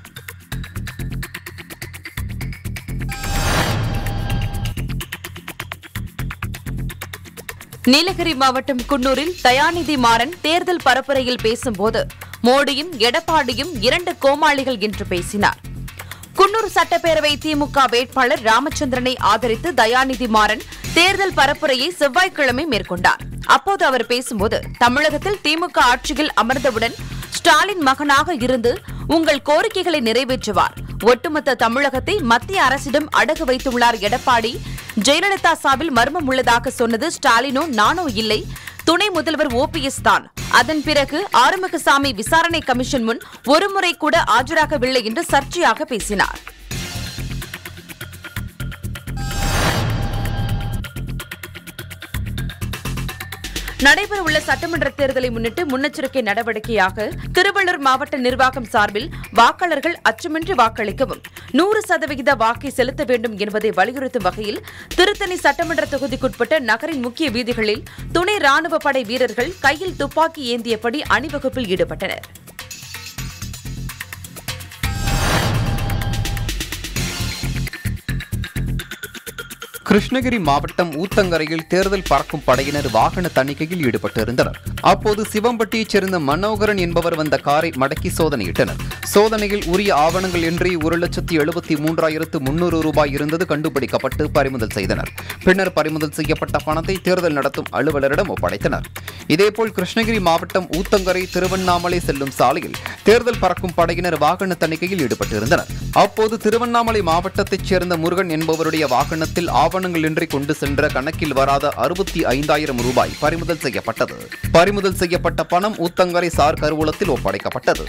நீலகிரி மாவட்டம் குன்னூரில் தயாநிதி மாறன் தேர்தல் பரப்புரையில் பேசும்போது மோடியும் எடப்பாடியும் இரண்டு கோமாளிகள் என்று பேசினார் குன்னூர் சட்டப்பேரவை திமுக வேட்பாளர் ராமச்சந்திரனை ஆதரித்து தயாநிதி மாறன் தேர்தல் பரப்புரையை செவ்வாய்க்கிழமை மேற்கொண்டார் அப்போது அவர் பேசும்போது தமிழகத்தில் திமுக ஆட்சியில் அமர்ந்தவுடன் ஸ்டாலின் மகனாக இருந்து உங்கள் கோரிக்கைகளை நிறைவேற்றுவார் ஒட்டுமொத்த தமிழகத்தை மத்திய அரசிடம் அடகு வைத்துள்ளார் எடப்பாடி ஜெயலலிதா சாவில் மர்மம் உள்ளதாக சொன்னது ஸ்டாலினோ நானோ இல்லை துணை முதல்வர் ஓபிஎஸ் தான் அதன் பிறகு ஆறுமுகசாமி விசாரணை கமிஷன் முன் ஒருமுறை கூட ஆஜராகவில்லை என்று சர்ச்சையாக பேசினார் நடைபெறவுள்ள சட்டமன்ற தேர்தலை முன்னிட்டு முன்னெச்சரிக்கை நடவடிக்கையாக திருவள்ளூர் மாவட்ட நிர்வாகம் சார்பில் வாக்காளர்கள் அச்சமின்றி வாக்களிக்கவும் நூறு சதவிகித வாக்கை செலுத்த வேண்டும் என்பதை வலியுறுத்தும் வகையில் திருத்தணி சட்டமன்ற தொகுதிக்குட்பட்ட நகரின் முக்கிய வீதிகளில் துணை ராணுவ படை வீரர்கள் கையில் துப்பாக்கி ஏந்தியபடி அணிவகுப்பில் ஈடுபட்டனர் கிருஷ்ணகிரி மாவட்டம் ஊத்தங்கரையில் தேர்தல் பறக்கும் படையினர் வாகன தணிக்கையில் ஈடுபட்டிருந்தனர் அப்போது சிவம்பட்டியைச் சேர்ந்த மனோகரன் என்பவர் வந்த காரை மடக்கி சோதனையிட்டனர் சோதனையில் உரிய ஆவணங்கள் இன்றி ஒரு லட்சத்தி எழுபத்தி மூன்றாயிரத்து முன்னூறு ரூபாய் இருந்தது கண்டுபிடிக்கப்பட்டு பறிமுதல் செய்தனர் பின்னர் பறிமுதல் செய்யப்பட்ட பணத்தை தேர்தல் நடத்தும் அலுவலரிடம் ஒப்படைத்தனர் இதேபோல் கிருஷ்ணகிரி மாவட்டம் ஊத்தங்கரை திருவண்ணாமலை செல்லும் சாலையில் தேர்தல் பறக்கும் படையினர் வாகன தணிக்கையில் ஈடுபட்டிருந்தனர் அப்போது திருவண்ணாமலை மாவட்டத்தைச் சேர்ந்த முருகன் என்பவருடைய வாகனத்தில் ஆவணங்களின்றி கொண்டு சென்ற கணக்கில் வராத அறுபத்தி ஐந்தாயிரம் ரூபாய் பறிமுதல் செய்யப்பட்டது பறிமுதல் செய்யப்பட்ட பணம் ஊத்தங்கரை சார் கருவூலத்தில் ஒப்படைக்கப்பட்டது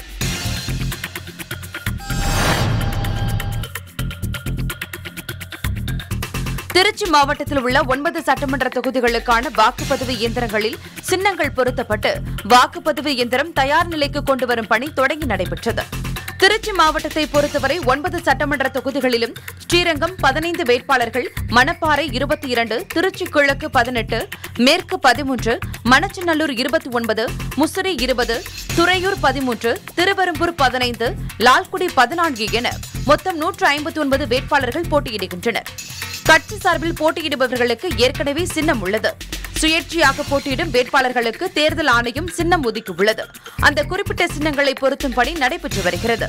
திருச்சி மாவட்டத்தில் உள்ள ஒன்பது சட்டமன்ற தொகுதிகளுக்கான வாக்குப்பதிவு இயந்திரங்களில் சின்னங்கள் பொருத்தப்பட்டு வாக்குப்பதிவு இயந்திரம் தயார் நிலைக்கு கொண்டு வரும் பணி தொடங்கி நடைபெற்றது திருச்சி மாவட்டத்தை பொறுத்தவரை ஒன்பது சட்டமன்ற தொகுதிகளிலும் ஸ்ரீரங்கம் பதினைந்து வேட்பாளர்கள் மணப்பாறை இருபத்தி இரண்டு திருச்சி கிழக்கு பதினெட்டு மேற்கு பதிமூன்று மணச்சநல்லூர் இருபத்தி ஒன்பது முசிறி இருபது துறையூர் பதிமூன்று திருவெரும்பூர் பதினைந்து லால்குடி பதினான்கு என மொத்தம் நூற்று ஐம்பத்தி ஒன்பது வேட்பாளர்கள் போட்டியிடுகின்றனர் கட்சி சார்பில் போட்டியிடுபவர்களுக்கு ஏற்கனவே சின்னம் உள்ளது சுயேட்சையாக போட்டியிடும் வேட்பாளர்களுக்கு தேர்தல் ஆணையம் சின்னம் ஒதுக்கியுள்ளது அந்த குறிப்பிட்ட சின்னங்களை பொருத்தும் பணி நடைபெற்று வருகிறது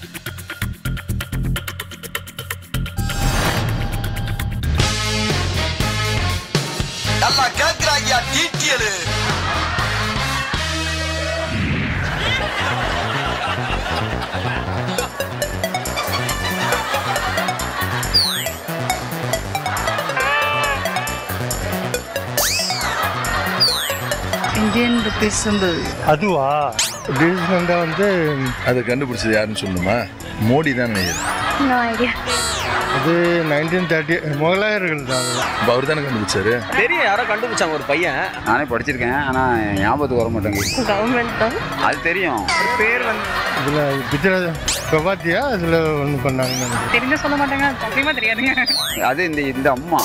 நல்லா கேக்குறாங்க டீட்டியலு இந்தியன் ருபீஸ் சிம்பிள் அதுவா டிவிஷன் வந்து அதை கண்டுபிடிச்சது யாருன்னு சொல்லணுமா மோடி தான் நினைக்கிறேன் நோ ஐடியா அது நைன்டீன் தேர்ட்டி முகலாயர்கள் தான் அதெல்லாம் அவர் தானே கண்டுபிடிச்சாரு தெரியும் யாரோ கண்டுபிடிச்சாங்க ஒரு பையன் நானே படிச்சிருக்கேன் ஆனால் ஞாபகத்துக்கு வர மாட்டேங்குது கவர்மெண்ட் தான் அது தெரியும் பேர் வந்து இதில் பித்திர பிரபாத்தியா அதில் ஒன்று பண்ணாங்கன்னு நினைக்கிறேன். தெரிஞ்ச சொல்ல மாட்டாங்க சத்தியமா தெரியாதுங்க அது இந்த இந்த அம்மா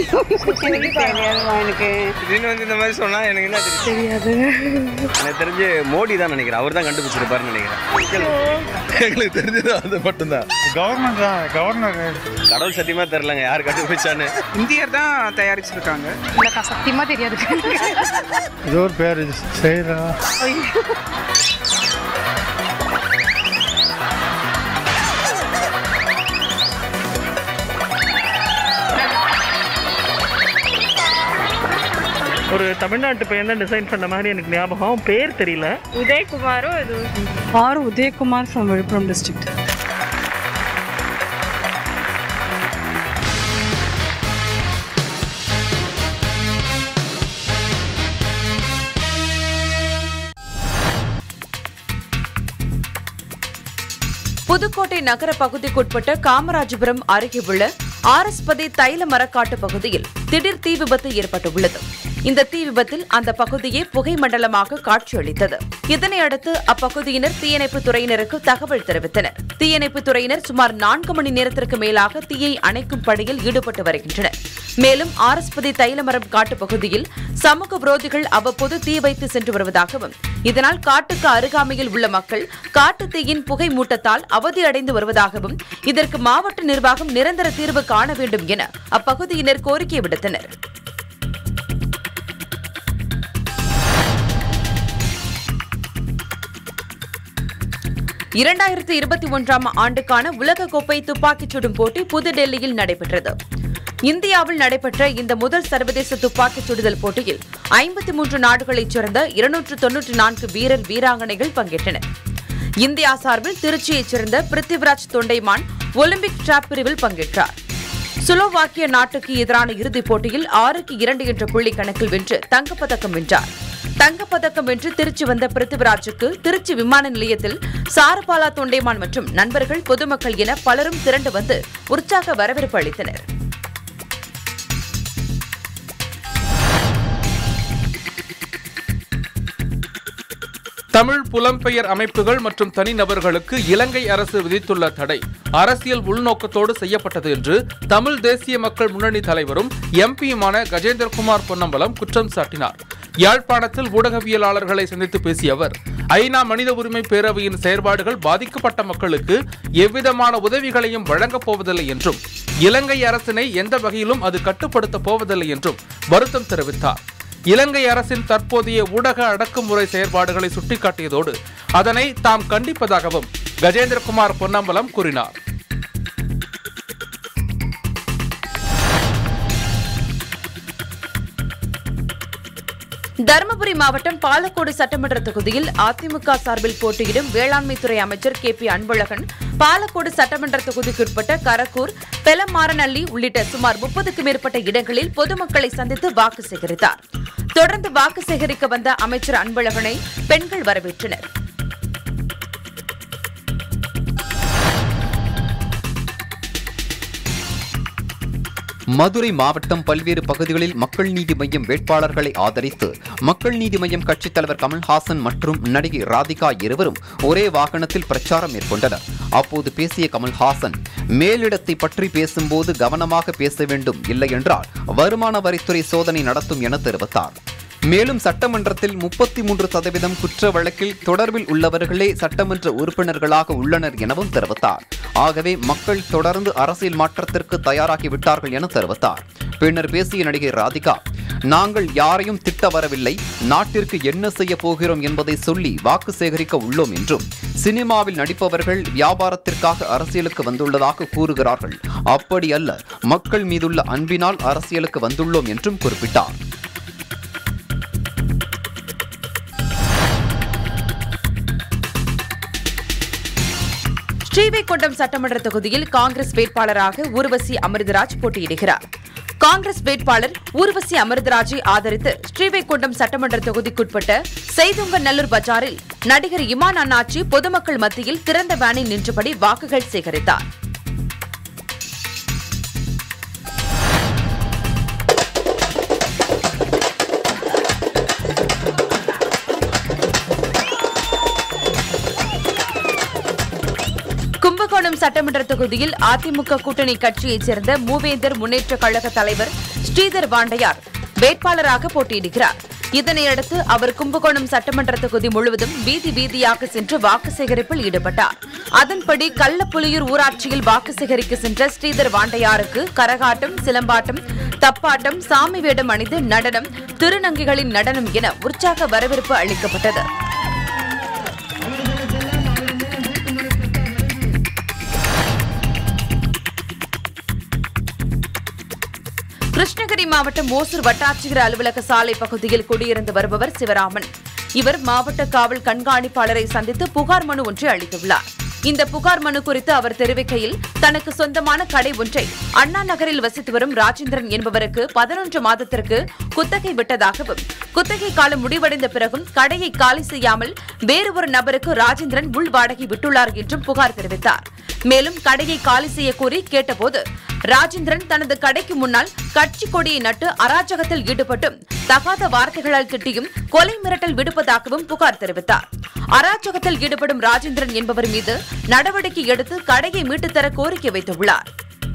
எனக்கு திடீர்னு வந்து இந்த மாதிரி சொன்னா எனக்கு என்ன தெரியாது எனக்கு தெரிஞ்சு மோடி தான் நினைக்கிறேன் அவர் தான் கண்டுபிடிச்சிருப்பாருன்னு நினைக்கிறேன் எங்களுக்கு தெரிஞ்சது அது மட்டும்தான் கவர்மெண்ட் தான் கவர்னர் கடவுள் சத்தியமா தெரிலங்க யார் கண்டுபிடிச்சான்னு இந்தியர் தான் தயாரிச்சிருக்காங்க இல்லக்கா சத்தியமா தெரியாது ஏதோ ஒரு பேர் செய்கிறா ஒரு தமிழ்நாட்டு பையன் தான் டிசைன் பண்ண மாதிரி எனக்கு ஞாபகம் பேர் தெரியல உதயகுமாரோ இது R Udayakumar from Villupuram district Pudukkottai நகர பகுதிக்குட்பட்ட காமராஜபுரம் அருகே உள்ள ஆர்எஸ்பதி தைல மரக்காட்டு பகுதியில் திடீர் தீ விபத்து ஏற்பட்டுள்ளது இந்த தீ விபத்தில் அந்த பகுதியே புகை மண்டலமாக காட்சியளித்தது இதனையடுத்து அப்பகுதியினர் தீயணைப்பு துறையினருக்கு தகவல் தெரிவித்தனர் தீயணைப்பு துறையினர் சுமார் நான்கு மணி நேரத்திற்கு மேலாக தீயை அணைக்கும் பணியில் ஈடுபட்டு வருகின்றனர் மேலும் ஆர்எஸ்பதி தைலமரம் காட்டு பகுதியில் சமூக விரோதிகள் அவ்வப்போது தீ வைத்து சென்று வருவதாகவும் இதனால் காட்டுக்கு அருகாமையில் உள்ள மக்கள் காட்டு தீயின் புகை மூட்டத்தால் அவதியடைந்து வருவதாகவும் இதற்கு மாவட்ட நிர்வாகம் நிரந்தர தீர்வு காண வேண்டும் என அப்பகுதியினர் கோரிக்கை விடுத்தனர் இரண்டாயிரத்து இருபத்தி ஒன்றாம் ஆண்டுக்கான உலகக்கோப்பை துப்பாக்கிச் சுடும் போட்டி புதுடெல்லியில் நடைபெற்றது இந்தியாவில் நடைபெற்ற இந்த முதல் சர்வதேச துப்பாக்கிச் சுடுதல் போட்டியில் ஐம்பத்தி மூன்று நாடுகளைச் சேர்ந்த இருநூற்று தொன்னூற்றி நான்கு வீரர் வீராங்கனைகள் பங்கேற்றனர் இந்தியா சார்பில் திருச்சியைச் சேர்ந்த பிருத்திவிராஜ் தொண்டைமான் ஒலிம்பிக் டிராப் பிரிவில் பங்கேற்றார் சுலோவாக்கிய நாட்டுக்கு எதிரான இறுதிப் போட்டியில் ஆறுக்கு இரண்டு என்ற புள்ளி கணக்கில் வென்று தங்கப்பதக்கம் வென்றார் தங்கப்பதக்கம் வென்று திருச்சி வந்த பிருத்திவிராஜுக்கு திருச்சி விமான நிலையத்தில் சாரபாலா தொண்டைமான் மற்றும் நண்பர்கள் பொதுமக்கள் என பலரும் திரண்டு வந்து உற்சாக வரவேற்பு அளித்தனர் தமிழ் புலம்பெயர் அமைப்புகள் மற்றும் தனிநபர்களுக்கு இலங்கை அரசு விதித்துள்ள தடை அரசியல் உள்நோக்கத்தோடு செய்யப்பட்டது என்று தமிழ் தேசிய மக்கள் முன்னணி தலைவரும் எம்பியுமான கஜேந்திரகுமார் பொன்னம்பலம் குற்றம் சாட்டினார் யாழ்ப்பாணத்தில் ஊடகவியலாளர்களை சந்தித்து பேசிய அவர் ஐநா மனித உரிமை பேரவையின் செயற்பாடுகள் பாதிக்கப்பட்ட மக்களுக்கு எவ்விதமான உதவிகளையும் வழங்கப் போவதில்லை என்றும் இலங்கை அரசினை எந்த வகையிலும் அது கட்டுப்படுத்தப் போவதில்லை என்றும் வருத்தம் தெரிவித்தார் இலங்கை அரசின் தற்போதைய ஊடக அடக்குமுறை செயற்பாடுகளை சுட்டிக்காட்டியதோடு அதனை தாம் கண்டிப்பதாகவும் கஜேந்திரகுமார் பொன்னம்பலம் கூறினார் தருமபுரி மாவட்டம் பாலக்கோடு சட்டமன்ற தொகுதியில் அதிமுக சார்பில் போட்டியிடும் வேளாண்மைத்துறை அமைச்சர் கே பி அன்பழகன் பாலக்கோடு சட்டமன்ற தொகுதிக்குட்பட்ட கரக்கூர் பெலமாரநல்லி உள்ளிட்ட சுமார் முப்பதுக்கு மேற்பட்ட இடங்களில் பொதுமக்களை சந்தித்து வாக்கு சேகரித்தார் தொடர்ந்து வாக்கு சேகரிக்க வந்த அமைச்சர் அன்பழகனை பெண்கள் வரவேற்றனர் மதுரை மாவட்டம் பல்வேறு பகுதிகளில் மக்கள் நீதி மய்யம் வேட்பாளர்களை ஆதரித்து மக்கள் நீதி மய்யம் கட்சித் தலைவர் கமல்ஹாசன் மற்றும் நடிகை ராதிகா இருவரும் ஒரே வாகனத்தில் பிரச்சாரம் மேற்கொண்டனர் அப்போது பேசிய கமல்ஹாசன் மேலிடத்தை பற்றி பேசும்போது கவனமாக பேச வேண்டும் இல்லையென்றால் வருமான வரித்துறை சோதனை நடத்தும் என தெரிவித்தார் மேலும் சட்டமன்றத்தில் முப்பத்தி மூன்று சதவீதம் குற்ற வழக்கில் தொடர்பில் உள்ளவர்களே சட்டமன்ற உறுப்பினர்களாக உள்ளனர் எனவும் தெரிவித்தார் ஆகவே மக்கள் தொடர்ந்து அரசியல் மாற்றத்திற்கு தயாராகி விட்டார்கள் என தெரிவித்தார் பின்னர் பேசிய நடிகை ராதிகா நாங்கள் யாரையும் திட்ட வரவில்லை நாட்டிற்கு என்ன செய்ய போகிறோம் என்பதை சொல்லி வாக்கு சேகரிக்க உள்ளோம் என்றும் சினிமாவில் நடிப்பவர்கள் வியாபாரத்திற்காக அரசியலுக்கு வந்துள்ளதாக கூறுகிறார்கள் அப்படி அல்ல மக்கள் மீதுள்ள அன்பினால் அரசியலுக்கு வந்துள்ளோம் என்றும் குறிப்பிட்டார் ஸ்ரீவைகுண்டம் சட்டமன்ற தொகுதியில் காங்கிரஸ் வேட்பாளராக ஊர்வசி அமிர்தராஜ் போட்டியிடுகிறார் காங்கிரஸ் வேட்பாளர் ஊர்வசி அமிர்தராஜை ஆதரித்து ஸ்ரீவைகுண்டம் சட்டமன்ற தொகுதிக்குட்பட்ட செய்துங்கநல்லூர் பஜாரில் நடிகர் இமான் அண்ணாச்சி பொதுமக்கள் மத்தியில் திறந்த வேனில் நின்றபடி வாக்குகள் சேகரித்தார் கும்பகோணம் சட்டமன்ற தொகுதியில் அதிமுக கூட்டணி கட்சியைச் சேர்ந்த மூவேந்தர் முன்னேற்ற கழக தலைவர் ஸ்ரீதர் வாண்டையார் வேட்பாளராக போட்டியிடுகிறார் இதனையடுத்து அவர் கும்பகோணம் சட்டமன்ற தொகுதி முழுவதும் வீதி வீதியாக சென்று வாக்கு சேகரிப்பில் ஈடுபட்டார் அதன்படி கள்ளப்புலியூர் ஊராட்சியில் வாக்கு சேகரிக்க சென்ற ஸ்ரீதர் வாண்டையாருக்கு கரகாட்டம் சிலம்பாட்டம் தப்பாட்டம் சாமி வேடம் அணிந்து நடனம் திருநங்கைகளின் நடனம் என உற்சாக வரவேற்பு அளிக்கப்பட்டது கிருஷ்ணகிரி மாவட்டம் ஓசூர் வட்டாட்சியர் அலுவலக சாலை பகுதியில் குடியிருந்து வருபவர் சிவராமன் இவர் மாவட்ட காவல் கண்காணிப்பாளரை சந்தித்து புகார் மனு ஒன்றை அளித்துள்ளார் இந்த புகார் மனு குறித்து அவர் தெரிவிக்கையில் தனக்கு சொந்தமான கடை ஒன்றை அண்ணா நகரில் வசித்து வரும் ராஜேந்திரன் என்பவருக்கு பதினொன்று மாதத்திற்கு குத்தகை விட்டதாகவும் குத்தகை காலம் முடிவடைந்த பிறகும் கடையை காலி செய்யாமல் வேறு ஒரு நபருக்கு ராஜேந்திரன் உள் வாடகை விட்டுள்ளார் என்றும் புகார் தெரிவித்தார் மேலும் கடையை காலி செய்ய கோரி கேட்டபோது ராஜேந்திரன் தனது கடைக்கு முன்னால் கட்சி கொடியை நட்டு அராஜகத்தில் ஈடுபட்டும் தகாத வார்த்தைகளால் திட்டியும் கொலை மிரட்டல் விடுப்பதாகவும் புகார் தெரிவித்தார் அராஜகத்தில் ஈடுபடும் ராஜேந்திரன் என்பவர் மீது நடவடிக்கை எடுத்து கடையை மீட்டுத் தர கோரிக்கை வைத்துள்ளார்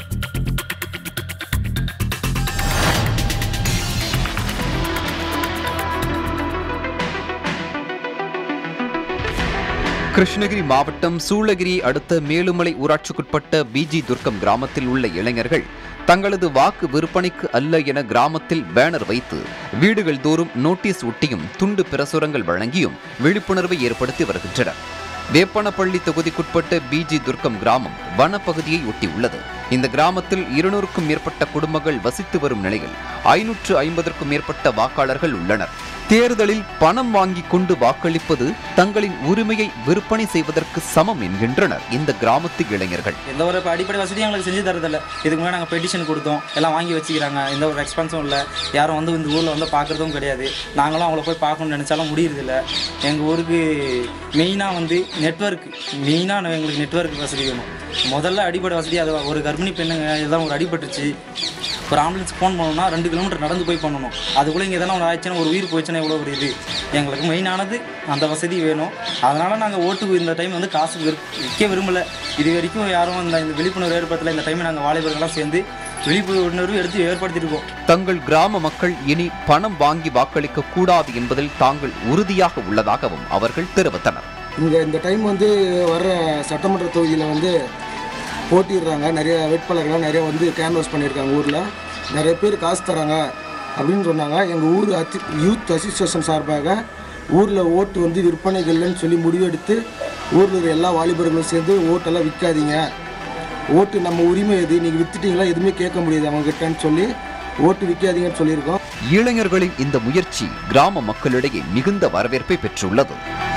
கிருஷ்ணகிரி மாவட்டம் சூளகிரி அடுத்த மேலுமலை ஊராட்சிக்குட்பட்ட பிஜி துர்க்கம் கிராமத்தில் உள்ள இளைஞர்கள் தங்களது வாக்கு விற்பனைக்கு அல்ல என கிராமத்தில் பேனர் வைத்து வீடுகள் தோறும் நோட்டீஸ் ஒட்டியும் துண்டு பிரசுரங்கள் வழங்கியும் விழிப்புணர்வை ஏற்படுத்தி வருகின்றனர் வேப்பனப்பள்ளி தொகுதிக்குட்பட்ட பிஜி துர்க்கம் கிராமம் வனப்பகுதியை ஒட்டியுள்ளது இந்த கிராமத்தில் இருநூறுக்கும் மேற்பட்ட குடும்பங்கள் வசித்து வரும் நிலையில் ஐநூற்று ஐம்பதற்கும் மேற்பட்ட வாக்காளர்கள் உள்ளனர் தேர்தலில் பணம் வாங்கி கொண்டு வாக்களிப்பது தங்களின் உரிமையை விற்பனை செய்வதற்கு சமம் என்கின்றனர் இந்த கிராமத்து இளைஞர்கள் எந்த ஒரு இப்போ அடிப்படை வசதியும் எங்களுக்கு செஞ்சு தரதில்ல இதுக்கு முன்னாடி நாங்கள் பெட்டிஷன் கொடுத்தோம் எல்லாம் வாங்கி வச்சுக்கிறாங்க எந்த ஒரு ரெஸ்பான்ஸும் இல்லை யாரும் வந்து இந்த ஊரில் வந்து பார்க்குறதும் கிடையாது நாங்களும் அவங்கள போய் பார்க்கணும்னு நினச்சாலும் முடியறதில்ல எங்கள் ஊருக்கு மெயினாக வந்து நெட்வொர்க் மெயினாக எங்களுக்கு நெட்வொர்க் வசதி வேணும் முதல்ல அடிப்படை வசதி அது ஒரு கர்ப்பிணி பெண்ணுங்க இதெல்லாம் ஒரு அடிபட்டுச்சு ஒரு ஆம்புலன்ஸ் ஃபோன் பண்ணணும்னா ரெண்டு கிலோமீட்டர் நடந்து போய் பண்ணணும் அதுக்குள்ளே இங்கே எதனா ஒரு ஆயிடுச்சுன்னா ஒரு உயிர் போயிடுச்சுன்னா எவ்வளோ ஒரு இது எங்களுக்கு மெயினானது அந்த வசதி வேணும் அதனால் நாங்கள் ஓட்டு இந்த டைம் வந்து காசு விற்- விற்க விரும்பலை இது வரைக்கும் யாரும் இந்த இந்த விழிப்புணர்வு ஏற்படுத்தலை இந்த டைம் நாங்கள் வாலிபர்கள்லாம் சேர்ந்து விழிப்புணர்வு எடுத்து ஏற்படுத்தியிருக்கோம் தங்கள் கிராம மக்கள் இனி பணம் வாங்கி வாக்களிக்க கூடாது என்பதில் தாங்கள் உறுதியாக உள்ளதாகவும் அவர்கள் தெரிவித்தனர் இங்கே இந்த டைம் வந்து வர்ற சட்டமன்ற தொகுதியில் வந்து போட்டிடுறாங்க நிறைய வேட்பாளர்கள் நிறைய வந்து கேன்வாஸ் பண்ணியிருக்காங்க ஊரில் நிறைய பேர் காசு தராங்க அப்படின்னு சொன்னாங்க எங்கள் ஊர் அத்தி யூத் அசோசியேஷன் சார்பாக ஊரில் ஓட்டு வந்து விற்பனைக்கு இல்லைன்னு சொல்லி முடிவெடுத்து ஊரில் இருக்கிற எல்லா வாலிபர்களும் சேர்ந்து ஓட்டெல்லாம் விற்காதீங்க ஓட்டு நம்ம உரிமை எது நீங்கள் வித்துட்டீங்களா எதுவுமே கேட்க முடியாது அவங்ககிட்டன்னு சொல்லி ஓட்டு விற்காதீங்கன்னு சொல்லியிருக்கோம் இளைஞர்களின் இந்த முயற்சி கிராம மக்களிடையே மிகுந்த வரவேற்பை பெற்றுள்ளது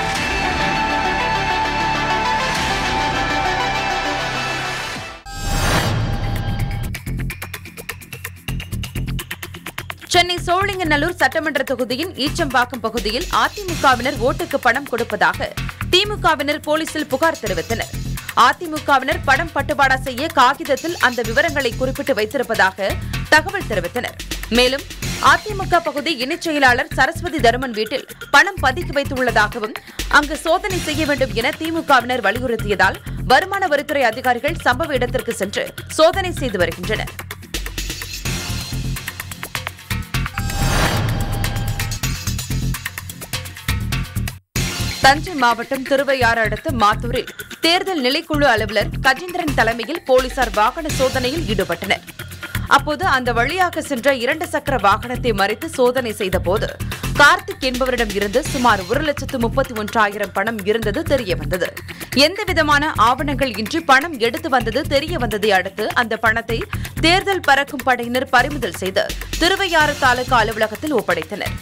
சென்னை சோழிங்கநல்லூர் சட்டமன்ற தொகுதியின் ஈச்சம்பாக்கம் பகுதியில் அதிமுகவினர் ஓட்டுக்கு பணம் கொடுப்பதாக திமுகவினர் போலீசில் புகார் தெரிவித்தனர் அதிமுகவினர் பணம் பட்டுவாடா செய்ய காகிதத்தில் அந்த விவரங்களை குறிப்பிட்டு வைத்திருப்பதாக தகவல் தெரிவித்தனர் மேலும் அதிமுக பகுதி இணைச் செயலாளர் சரஸ்வதி தருமன் வீட்டில் பணம் பதுக்கி வைத்துள்ளதாகவும் அங்கு சோதனை செய்ய வேண்டும் என திமுகவினர் வலியுறுத்தியதால் வருமான வரித்துறை அதிகாரிகள் சம்பவ இடத்திற்கு சென்று சோதனை செய்து வருகின்றனர் தஞ்சை மாவட்டம் திருவையாறு அடுத்த மாத்தூரில் தேர்தல் நிலைக்குழு அலுவலர் கஜேந்திரன் தலைமையில் போலீசார் வாகன சோதனையில் ஈடுபட்டனர் அப்போது அந்த வழியாக சென்ற இரண்டு சக்கர வாகனத்தை மறித்து சோதனை செய்தபோது கார்த்திக் என்பவரிடம் இருந்து சுமார் ஒரு லட்சத்து முப்பத்தி ஒன்றாயிரம் பணம் இருந்தது தெரியவந்தது எந்தவிதமான ஆவணங்கள் இன்றி பணம் எடுத்து வந்தது தெரிய வந்ததை அடுத்து அந்த பணத்தை தேர்தல் பறக்கும் படையினர் பறிமுதல் செய்து திருவையாறு தாலுகா அலுவலகத்தில் ஒப்படைத்தனர்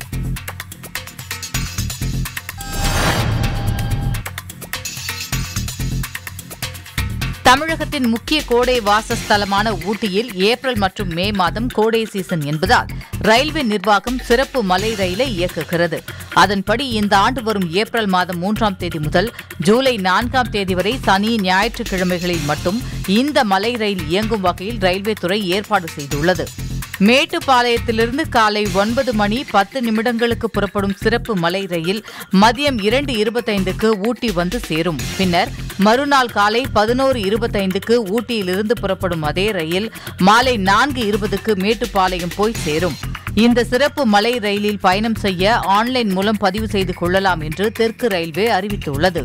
தமிழகத்தின் முக்கிய கோடை வாசஸ்தலமான ஊட்டியில் ஏப்ரல் மற்றும் மே மாதம் கோடை சீசன் என்பதால் ரயில்வே நிர்வாகம் சிறப்பு மலை ரயிலை இயக்குகிறது அதன்படி இந்த ஆண்டு வரும் ஏப்ரல் மாதம் மூன்றாம் தேதி முதல் ஜூலை நான்காம் தேதி வரை சனி ஞாயிற்றுக்கிழமைகளில் மட்டும் இந்த மலை ரயில் இயங்கும் வகையில் ரயில்வே துறை ஏற்பாடு செய்துள்ளது மேட்டுப்பாளையத்திலிருந்து காலை ஒன்பது மணி பத்து நிமிடங்களுக்கு புறப்படும் சிறப்பு மலை ரயில் மதியம் இரண்டு இருபத்தைந்துக்கு ஊட்டி வந்து சேரும் பின்னர் மறுநாள் காலை பதினோரு இருபத்தைந்துக்கு ஊட்டியிலிருந்து புறப்படும் அதே ரயில் மாலை நான்கு இருபதுக்கு மேட்டுப்பாளையம் போய் சேரும் இந்த சிறப்பு மலை ரயிலில் பயணம் செய்ய ஆன்லைன் மூலம் பதிவு செய்து கொள்ளலாம் என்று தெற்கு ரயில்வே அறிவித்துள்ளது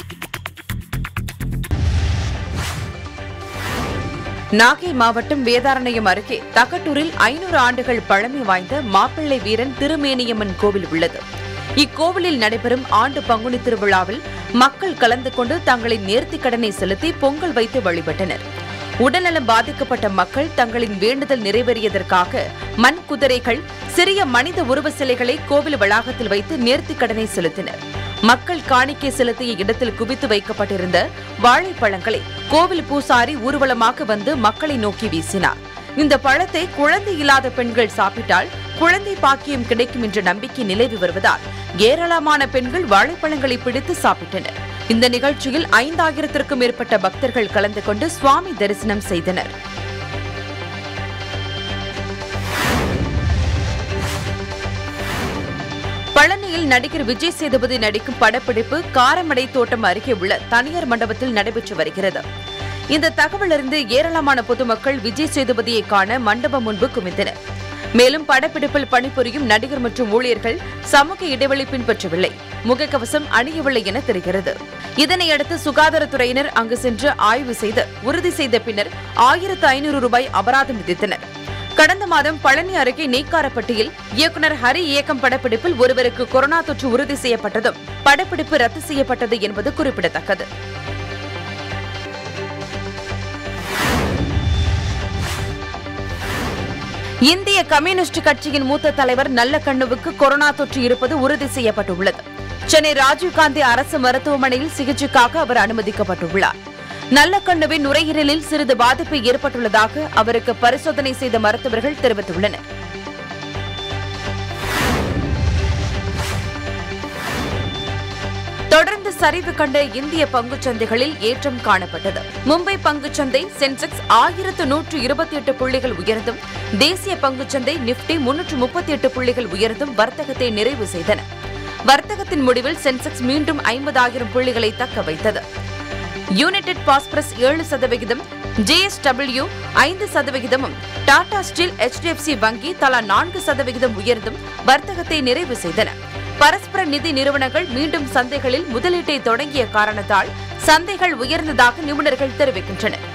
நாகை மாவட்டம் வேதாரண்யம் அருகே தகட்டூரில் ஐநூறு ஆண்டுகள் பழமை வாய்ந்த மாப்பிள்ளை வீரன் திருமேனியம்மன் கோவில் உள்ளது இக்கோவிலில் நடைபெறும் ஆண்டு பங்குனி திருவிழாவில் மக்கள் கலந்து கொண்டு தங்களின் நேர்த்திக் கடனை செலுத்தி பொங்கல் வைத்து வழிபட்டனர் உடல்நலம் பாதிக்கப்பட்ட மக்கள் தங்களின் வேண்டுதல் நிறைவேறியதற்காக மண் குதிரைகள் சிறிய மனித உருவ சிலைகளை கோவில் வளாகத்தில் வைத்து நேர்த்திக் கடனை செலுத்தினர் மக்கள் காணிக்கை செலுத்திய இடத்தில் குவித்து வைக்கப்பட்டிருந்த வாழைப்பழங்களை கோவில் பூசாரி ஊர்வலமாக வந்து மக்களை நோக்கி வீசினார் இந்த பழத்தை குழந்தை இல்லாத பெண்கள் சாப்பிட்டால் குழந்தை பாக்கியம் கிடைக்கும் என்ற நம்பிக்கை நிலவி வருவதால் ஏராளமான பெண்கள் வாழைப்பழங்களை பிடித்து சாப்பிட்டனர் இந்த நிகழ்ச்சியில் ஐந்தாயிரத்திற்கும் மேற்பட்ட பக்தர்கள் கலந்து கொண்டு சுவாமி தரிசனம் செய்தனர் பழனியில் நடிகர் விஜய் சேதுபதி நடிக்கும் படப்பிடிப்பு காரமடை தோட்டம் அருகே உள்ள தனியார் மண்டபத்தில் நடைபெற்று வருகிறது இந்த தகவல் அறிந்து ஏராளமான பொதுமக்கள் விஜய் சேதுபதியை காண மண்டபம் முன்பு குவிந்தனர் மேலும் படப்பிடிப்பில் பணிபுரியும் நடிகர் மற்றும் ஊழியர்கள் சமூக இடைவெளி பின்பற்றவில்லை முகக்கவசம் அணியவில்லை என தெரிகிறது இதனையடுத்து சுகாதாரத்துறையினர் அங்கு சென்று ஆய்வு செய்து உறுதி செய்த பின்னர் ஆயிரத்து ஐநூறு ரூபாய் அபராதம் விதித்தனர் கடந்த மாதம் பழனி அருகே நெய்க்காரப்பட்டியில் இயக்குநர் ஹரி இயக்கம் படப்பிடிப்பில் ஒருவருக்கு கொரோனா தொற்று உறுதி செய்யப்பட்டதும் படப்பிடிப்பு ரத்து செய்யப்பட்டது என்பது குறிப்பிடத்தக்கது இந்திய கம்யூனிஸ்ட் கட்சியின் மூத்த தலைவர் நல்லக்கண்ணுவுக்கு கொரோனா தொற்று இருப்பது உறுதி செய்யப்பட்டுள்ளது சென்னை ராஜீவ்காந்தி அரசு மருத்துவமனையில் சிகிச்சைக்காக அவர் அனுமதிக்கப்பட்டுள்ளார் நல்லக்கண்ணுவின் நுரையீரலில் சிறிது பாதிப்பு ஏற்பட்டுள்ளதாக அவருக்கு பரிசோதனை செய்த மருத்துவர்கள் தெரிவித்துள்ளனர் தொடர்ந்து சரிவு கண்ட இந்திய பங்குச் சந்தைகளில் ஏற்றம் காணப்பட்டது மும்பை பங்குச் சந்தை சென்செக்ஸ் ஆயிரத்து நூற்று இருபத்தி எட்டு புள்ளிகள் உயர்ந்தும் தேசிய பங்குச் சந்தை நிப்டி முன்னூற்று முப்பத்தி எட்டு புள்ளிகள் உயர்ந்தும் வர்த்தகத்தை நிறைவு செய்தன வர்த்தகத்தின் முடிவில் சென்செக்ஸ் மீண்டும் ஐம்பதாயிரம் புள்ளிகளை தக்க வைத்தது யுனைடெட் பாஸ்பரஸ் ஏழு சதவிகிதம் ஜேஎஸ்டபிள்யூ ஐந்து சதவிகிதமும் டாடா ஸ்டீல் எச்டிஎஃப்சி வங்கி தலா நான்கு சதவிகிதம் உயர்ந்தும் வர்த்தகத்தை நிறைவு செய்தன பரஸ்பர நிதி நிறுவனங்கள் மீண்டும் சந்தைகளில் முதலீட்டை தொடங்கிய காரணத்தால் சந்தைகள் உயர்ந்ததாக நிபுணர்கள் தெரிவிக்கின்றனர்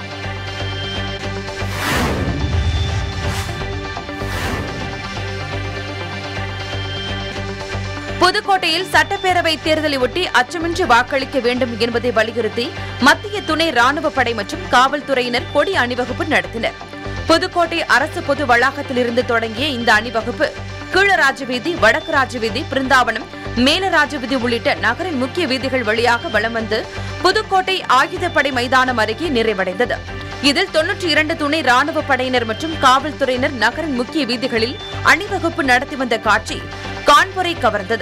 புதுக்கோட்டையில் சட்டப்பேரவை தேர்தலை ஒட்டி அச்சமின்றி வாக்களிக்க வேண்டும் என்பதை வலியுறுத்தி மத்திய துணை ராணுவ படை மற்றும் காவல்துறையினர் கொடி அணிவகுப்பு நடத்தினர் புதுக்கோட்டை அரசு பொது வளாகத்திலிருந்து தொடங்கிய இந்த அணிவகுப்பு கீழராஜவீதி வடக்கு ராஜவீதி பிருந்தாவனம் மேலராஜவீதி உள்ளிட்ட நகரின் முக்கிய வீதிகள் வழியாக வலம் வந்து புதுக்கோட்டை ஆயுதப்படை மைதானம் அருகே நிறைவடைந்தது இதில் தொன்னூற்றி இரண்டு துணை ராணுவ படையினர் மற்றும் காவல்துறையினர் நகரின் முக்கிய வீதிகளில் அணிவகுப்பு நடத்தி வந்த காட்சி கான்பூரை கவர்ந்தது